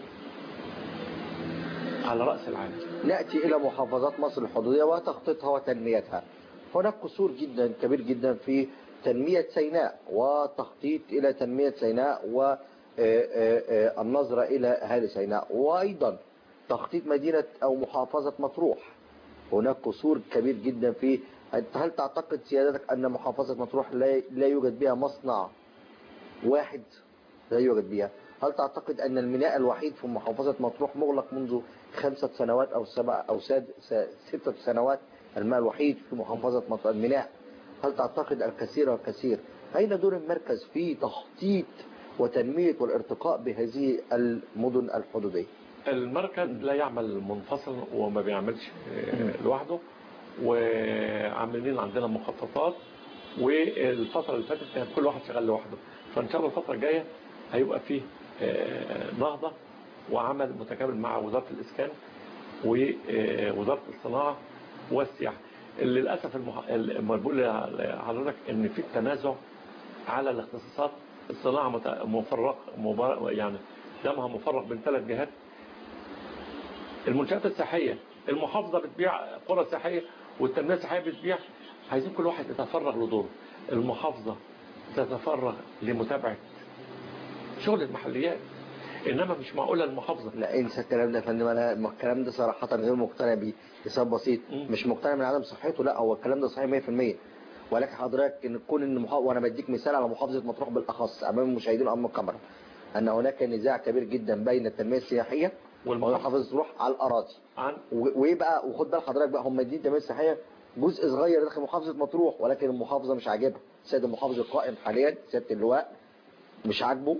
على رأس العالم نأتي إلى محافظات مصر الحدودية وتخطيطها وتنميتها هناك قصور جدا كبير جدا في تنمية سيناء وتخطيط إلى تنمية سيناء والنظرة إلى هذه سيناء وأيضا تخطيط مدينة أو محافظة مطروح هناك قصور كبير جدا في هل تعتقد سيادتك أن محافظة مطروح لا لا يوجد بها مصنع واحد لا يوجد بها هل تعتقد أن الميناء الوحيد في محافظة مطروح مغلق منذ خمسة سنوات أو سبع أو ساد س- ستة سنوات الماء الوحيد في محافظة مطروح الميناء هل تعتقد الكثير والكثير أين دور المركز في تخطيط وتنمية والارتقاء بهذه المدن الحدودية المركز لا يعمل منفصل وما بيعملش آه، لوحده وعاملين عندنا مخططات والفترة اللي فاتت كان كل واحد شغال لوحده فإن شاء الله الفترة الجاية هيبقى فيه آه، نهضة وعمل متكامل مع وزارة الإسكان ووزارة الصناعة والسياحة اللي للأسف المح... لما بقول لحضرتك إن في تنازع على الاختصاصات الصناعة مت- مفرق مبار... يعني دمها مفرق بين ثلاث جهات المنشآت السياحية المحافظة بتبيع قرى سياحية والتنمية السياحية بتبيع عايزين كل واحد يتفرغ لدوره المحافظة تتفرغ لمتابعة شغل المحليات إنما مش معقولة المحافظة لا انسى الكلام ده يا فندم انا الكلام ده صراحة غير مقتنع بيه لسبب بسيط مش مقتنع من عدم صحته لا هو الكلام ده صحيح 100% ولكن حضرتك ان تكون ان محافظة وانا بديك مثال على محافظة مطروح بالاخص امام المشاهدين وامام الكاميرا ان هناك نزاع كبير جدا بين التنمية السياحية ومحافظة مطروح على الاراضي عن و- وايه بقى وخد بال حضرتك بقى هم مدين التنمية السياحية جزء صغير داخل محافظة مطروح ولكن المحافظة مش عاجبها السيد المحافظ القائم حاليا سيادة اللواء مش عاجبه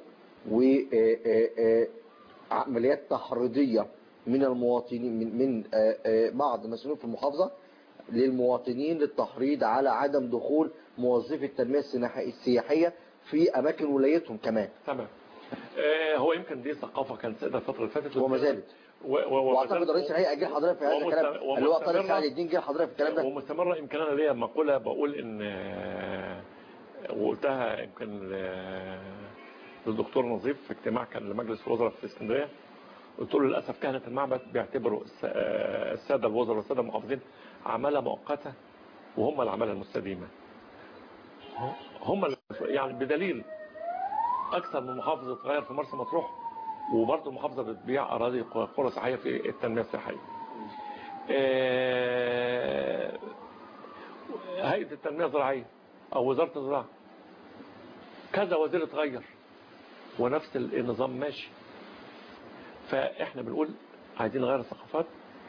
وعمليات تحريضية من المواطنين من, من آه، آه، بعض المسؤولين في المحافظة للمواطنين للتحريض على عدم دخول موظفي التنمية السياحية- السياحية في أماكن ولايتهم كمان تمام آه، هو يمكن دي ثقافة كانت سائدة الفترة اللي فاتت وما زالت و- و- واعتقد رئيس الهيئة جه حضرتك في هذا ومست- الكلام اللي هو طارق ومستمرة- سعد الدين جه حضرتك في الكلام ده ومستمرة يمكن أنا ليا مقولة بقول إن آه، وقلتها يمكن آه، للدكتور نظيف في اجتماع كان لمجلس الوزراء في اسكندرية قلت له للأسف كهنة المعبد بيعتبروا الس- آه، السادة الوزراء والسادة المحافظين عمالة مؤقتة وهم العمالة المستديمة هم اللي- يعني بدليل أكثر من محافظة تغير في مرسى مطروح وبرضه المحافظة بتبيع أراضي قرى سياحية في التنمية السياحية آه، هيئة التنمية الزراعية أو وزارة الزراعة كذا وزير اتغير ونفس النظام ماشي فإحنا بنقول عايزين نغير الثقافات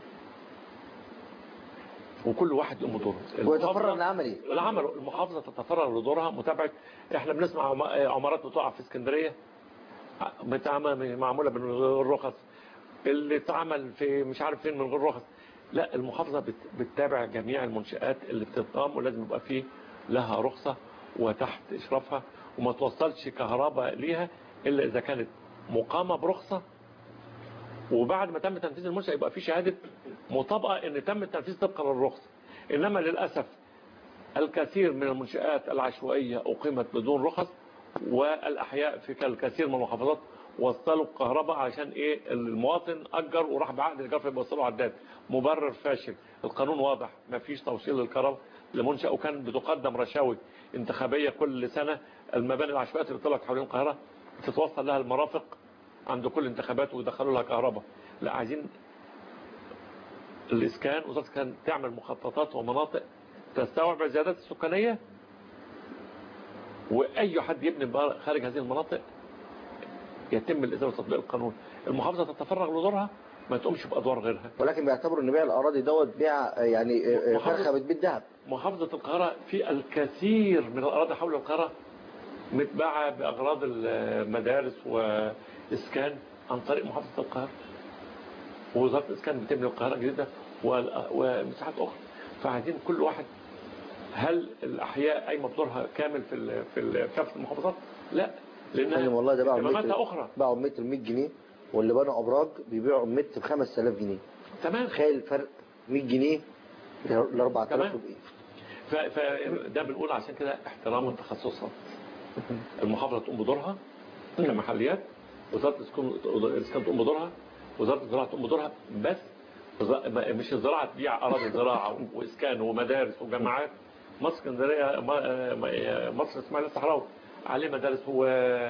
وكل واحد يقوم بدوره ويتفرغ لعملي العمل المحافظة تتفرغ لدورها متابعة احنا بنسمع عم- عمارات بتقع في اسكندرية بتعمل معمولة من غير رخص اللي اتعمل في مش عارف فين من غير رخص لا المحافظة بت- بتتابع جميع المنشآت اللي بتقام ولازم يبقى فيه لها رخصة وتحت إشرافها وما توصلش كهرباء ليها إلا إذا كانت مقامة برخصة وبعد ما تم تنفيذ المنشأ يبقى في شهادة مطابقة ان تم التنفيذ طبقا للرخصة انما للأسف الكثير من المنشآت العشوائية أقيمت بدون رخص والأحياء في الكثير من المحافظات وصلوا الكهرباء عشان ايه المواطن أجر وراح بعقد الإيجار فيوصلوا عداد مبرر فاشل القانون واضح ما فيش توصيل للكهرباء لمنشأ وكان بتقدم رشاوي انتخابية كل سنة المباني العشوائية اللي طلعت حوالين القاهرة تتوصل لها المرافق عند كل انتخابات ويدخلوا لها كهرباء لا عايزين الإسكان وزارة الإسكان تعمل مخططات ومناطق تستوعب الزيادات السكانية وأي حد يبني بره- خارج هذه المناطق يتم الإزالة وتطبيق القانون المحافظة تتفرغ لدورها ما تقومش بأدوار غيرها ولكن بيعتبروا ان بيع الاراضي دوت بيع آه، يعني آه، آه، محافظة- فرخه بتبيع ذهب محافظة القاهرة في الكثير من الأراضي حول القاهرة متباعة بأغراض المدارس وإسكان عن طريق محافظة القاهرة ووزارة الإسكان بتبني القاهرة جديدة وال- ومساحات أخرى فعايزين كل واحد هل الأحياء قايمة بدورها كامل في ال- في ال- في كافة المحافظات؟ لا فندم لأن والله ده باعوا اهتماماتها المتر أخرى باعوا المتر 100 جنيه واللي بنوا ابراج بيبيعوا المتر ب 5000 جنيه تمام تخيل الفرق 100 جنيه ل 4000 تمام. وبإيه. ف- فده بنقول عشان كده احترام التخصصات المحافظة تقوم بدورها كمحليات وزارة الإسكان- الإسكان تقوم بدورها وزارة الزراعة تقوم بدورها بس ز- ما- مش الزراعة تبيع أراضي زراعة وإسكان ومدارس وجامعات مصر اسكندرية ما- ما- مصر اسماعيل الصحراوي عليه مدارس و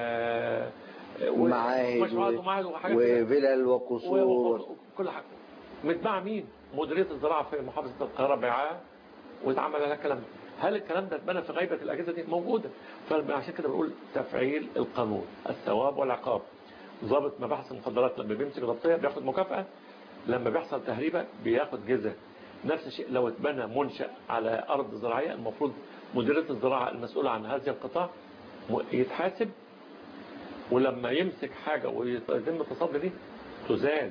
ومعاهد ومشروعات و- ومعاهد وحاجات كده. وفلل وقصور وكل حاجة متباع مين مديرية الزراعة في محافظة القاهرة بيعاها واتعمل على الكلام ده هل الكلام ده اتبنى في غيبة الأجهزة دي موجودة فعشان كده بنقول تفعيل القانون الثواب والعقاب ضابط مباحث المخدرات لما بيمسك ضبطية بياخد مكافأة لما بيحصل تهريبة بياخد جزاء نفس الشيء لو اتبنى منشأ على أرض زراعية المفروض مديرية الزراعة المسؤولة عن هذه القطاع م- يتحاسب ولما يمسك حاجة ويتم التصدي دي تزال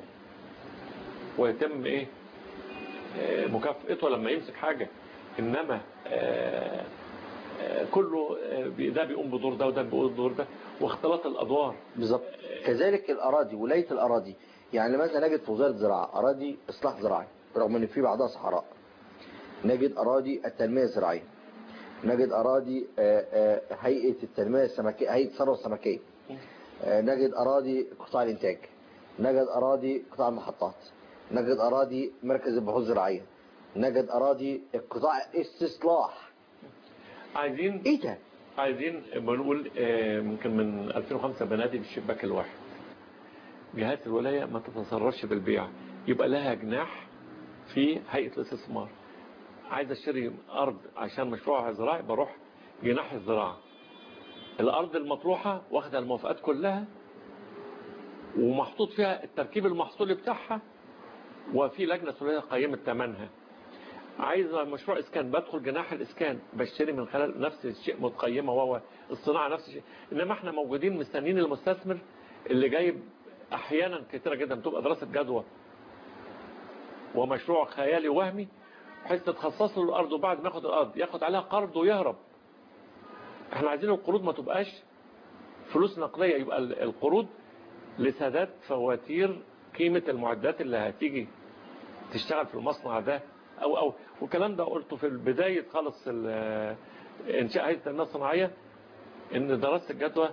ويتم ايه آه، مكافئته لما يمسك حاجة انما آه، آه، كله آه، بي- ده بيقوم بدور ده وده بيقوم بدور ده واختلاط الادوار بالظبط كذلك الأراضي ولاية الأراضي يعني مثلا نجد في وزارة الزراعة أراضي إصلاح زراعي رغم إن في بعضها صحراء نجد أراضي التنمية الزراعية نجد أراضي آه، آه، هيئة التنمية السمكية هيئة الثروة السمكية آه، نجد أراضي قطاع الإنتاج نجد أراضي قطاع المحطات نجد أراضي مركز البحوث الزراعية نجد أراضي قطاع استصلاح عايزين إيه ده؟ عايزين بنقول آه، ممكن من 2005 بنادي بالشباك الواحد جهات الولاية ما تتصرفش بالبيع يبقى لها جناح في هيئة الاستثمار عايز اشتري ارض عشان مشروع زراعي بروح جناح الزراعة الارض المطروحة واخدة الموافقات كلها ومحطوط فيها التركيب المحصولي بتاعها وفي لجنة سورية قيمت ثمنها عايز مشروع اسكان بدخل جناح الاسكان بشتري من خلال نفس الشيء متقيمة وهو الصناعة نفس الشيء انما احنا موجودين مستنيين المستثمر اللي جايب احيانا كتيرة جدا بتبقى دراسة جدوى ومشروع خيالي وهمي بحيث تتخصص له الارض وبعد ما ياخد الارض ياخد عليها قرض ويهرب احنا عايزين القروض ما تبقاش فلوس نقدية يبقى ال- القروض لسداد فواتير قيمة المعدات اللي هتيجي تشتغل في المصنع ده او او والكلام ده قلته في البداية خالص ال- انشاء هيئة التنمية الصناعية ان دراسة الجدوى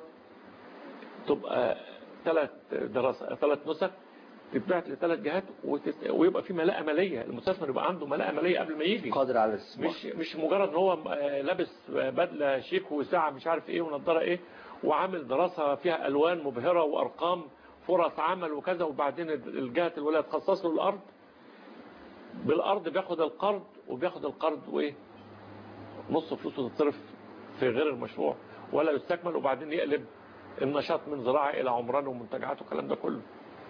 تبقى ثلاث دراسة ثلاث نسخ تتبعت لثلاث جهات وتت... ويبقى في ملاءة مالية المستثمر يبقى عنده ملاءة مالية قبل ما يجي قادر على الاستثمار مش مش مجرد ان هو آه، لابس بدله شيك وساعه مش عارف ايه ونضاره ايه وعامل دراسه فيها الوان مبهره وارقام فرص عمل وكذا وبعدين الجهه الولايه تخصص له الارض بالارض بياخد القرض وبياخد القرض وايه نص فلوسه تتصرف في غير المشروع ولا يستكمل وبعدين يقلب النشاط من زراعه الى عمران ومنتجعات والكلام ده كله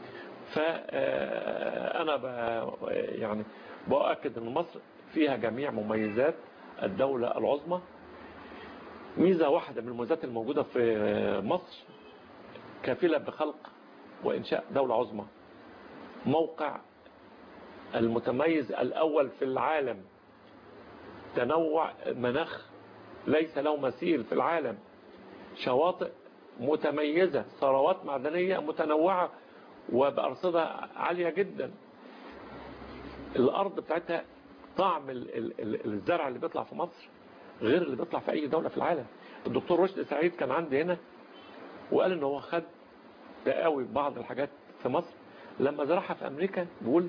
فأنا يعني بأكد أن مصر فيها جميع مميزات الدولة العظمى ميزة واحدة من المميزات الموجودة في مصر كفيلة بخلق وإنشاء دولة عظمى موقع المتميز الأول في العالم تنوع مناخ ليس له مثيل في العالم شواطئ متميزة ثروات معدنية متنوعة وبأرصدة عالية جدا الأرض بتاعتها طعم ال- ال- ال- الزرع اللي بيطلع في مصر غير اللي بيطلع في أي دولة في العالم الدكتور رشد سعيد كان عندي هنا وقال ان هو خد تقاوي بعض الحاجات في مصر لما زرعها في أمريكا بيقول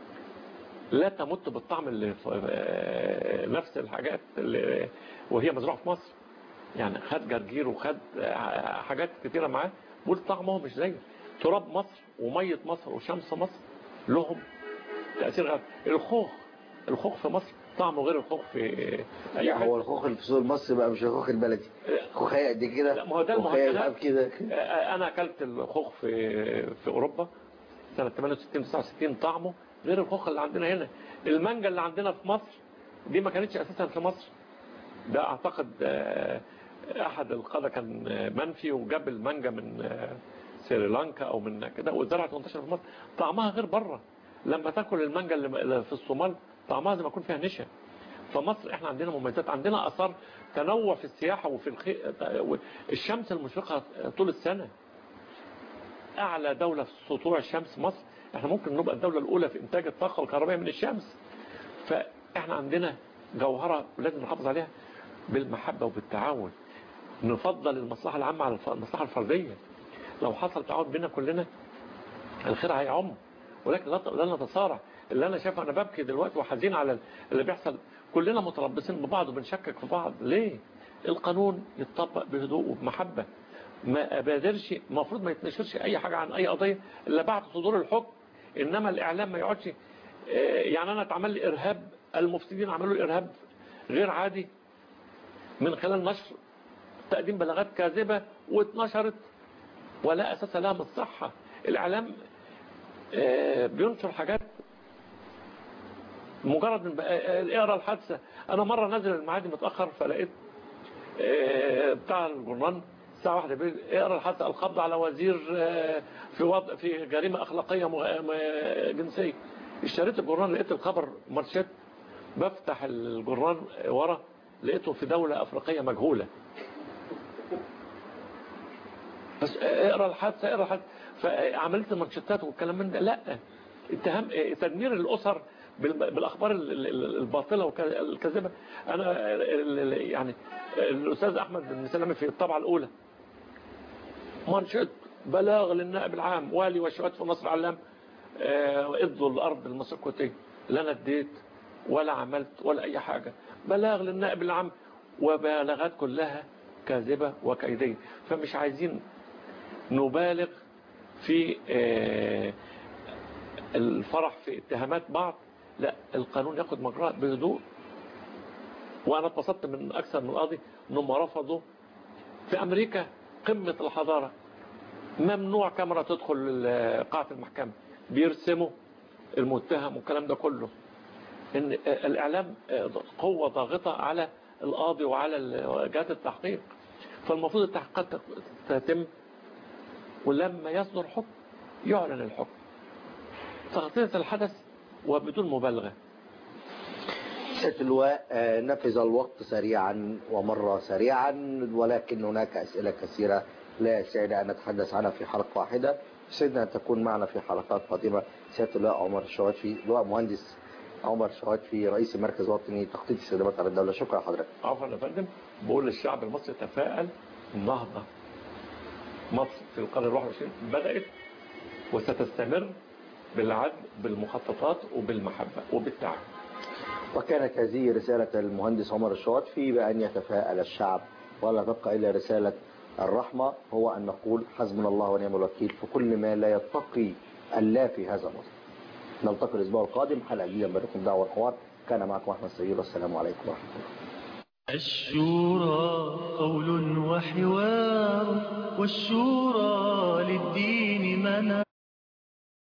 لا تمت بالطعم اللي في آه، نفس الحاجات اللي وهي مزروعة في مصر يعني خد جرجير وخد آه، حاجات كتيرة معاه بيقول طعمه مش زي تراب مصر ومية مصر وشمس مصر لهم تأثير غير الخوخ الخوخ في مصر طعمه غير الخوخ في أي لا حتة. هو الخوخ اللي في سوق مصر بقى مش الخوخ البلدي خوخية قد كده لا ما هو ده خوخية المهندسات. بقى كده انا اكلت الخوخ في في اوروبا سنه 68 69 طعمه غير الخوخ اللي عندنا هنا المانجا اللي عندنا في مصر دي ما كانتش اساسا في مصر ده اعتقد آه، احد القاده كان آه، منفي وجاب المانجا من آه، سريلانكا او من كده وزرعت منتشره في مصر طعمها غير بره لما تاكل المانجا اللي في الصومال طعمها زي ما يكون فيها نشا فمصر احنا عندنا مميزات عندنا اثار تنوع في السياحه وفي الخي... الشمس المشرقه طول السنه اعلى دوله في سطوع الشمس مصر احنا ممكن نبقى الدوله الاولى في انتاج الطاقه الكهربائيه من الشمس فاحنا عندنا جوهره ولازم نحافظ عليها بالمحبه وبالتعاون نفضل المصلحه العامه على الف- المصلحه الفرديه لو حصل تعاون بينا كلنا الخير هيعم ولكن لا لا نتصارع اللي انا شايفه انا ببكي دلوقتي وحزين على اللي بيحصل كلنا متربصين ببعض وبنشكك في بعض ليه القانون يتطبق بهدوء وبمحبه ما ابادرش المفروض ما يتنشرش اي حاجه عن اي قضيه الا بعد صدور الحكم انما الاعلام ما يقعدش آه، يعني انا اتعمل لي ارهاب المفسدين عملوا لي ارهاب غير عادي من خلال نشر تقديم بلاغات كاذبة واتنشرت ولا أساس لها من الصحة الإعلام آه، بينشر حاجات مجرد من بقى- آه، اقرا الحادثة أنا مرة نازل المعادي متأخر فلقيت آه، بتاع الجرنان الساعة واحدة بالليل اقرا الحادثة القبض على وزير آه، في وضع في جريمة أخلاقية مغ- م- جنسية اشتريت الجرنان لقيت الخبر مارشات بفتح الجرنان ورا لقيته في دولة أفريقية مجهولة بس اقرا الحادثة اقرا الحادثة فعملت المانشيتات والكلام من ده لا اتهام تدمير الأسر بال- بالأخبار ال- ال- الباطلة والكاذبة أنا ال- ال- يعني الأستاذ أحمد بن سلامة في الطبعة الأولى مانشيت بلاغ للنائب العام والي وشهاد في مصر علام آه، ادوا الأرض المسكوتية لا أنا اديت ولا عملت ولا أي حاجة بلاغ للنائب العام وبلاغات كلها كاذبة وكيدية فمش عايزين نبالغ في آه، الفرح في اتهامات بعض لا القانون ياخد مجراه بهدوء وانا اتبسطت من اكثر من قاضي انهم رفضوا في امريكا قمة الحضارة ممنوع كاميرا تدخل قاعة المحكمة بيرسموا المتهم والكلام ده كله ان الاعلام قوة ضاغطة على القاضي وعلى جهات التحقيق فالمفروض التحقيقات تتم ولما يصدر حكم يعلن الحكم تغطية الحدث وبدون مبالغة سيادة اللواء آه، نفذ الوقت سريعا ومر سريعا ولكن هناك أسئلة كثيرة لا يسعنا أن نتحدث عنها في حلقة واحدة سيدنا أن تكون معنا في حلقات قادمة سيادة اللواء عمر الشواتفي لواء مهندس عمر الشواتفي رئيس مركز وطني تخطيط استخدامات على الدولة شكرا لحضرتك عفوا يا فندم بقول للشعب المصري تفائل النهضة مصر في القرن ال 21 بدأت وستستمر بالعدل بالمخططات وبالمحبة وبالتعاون وكانت هذه رسالة المهندس عمر الشواتفي بأن يتفاءل الشعب ولا تبقى إلا رسالة الرحمة هو أن نقول حسبنا الله ونعم الوكيل في كل ما لا يتقي الله في هذا مصر نلتقي الأسبوع القادم حلقة جديدة من برنامج دعوة الحوار كان معكم أحمد سيد والسلام عليكم ورحمة الله الشورى قول وحوار والشورى للدين منع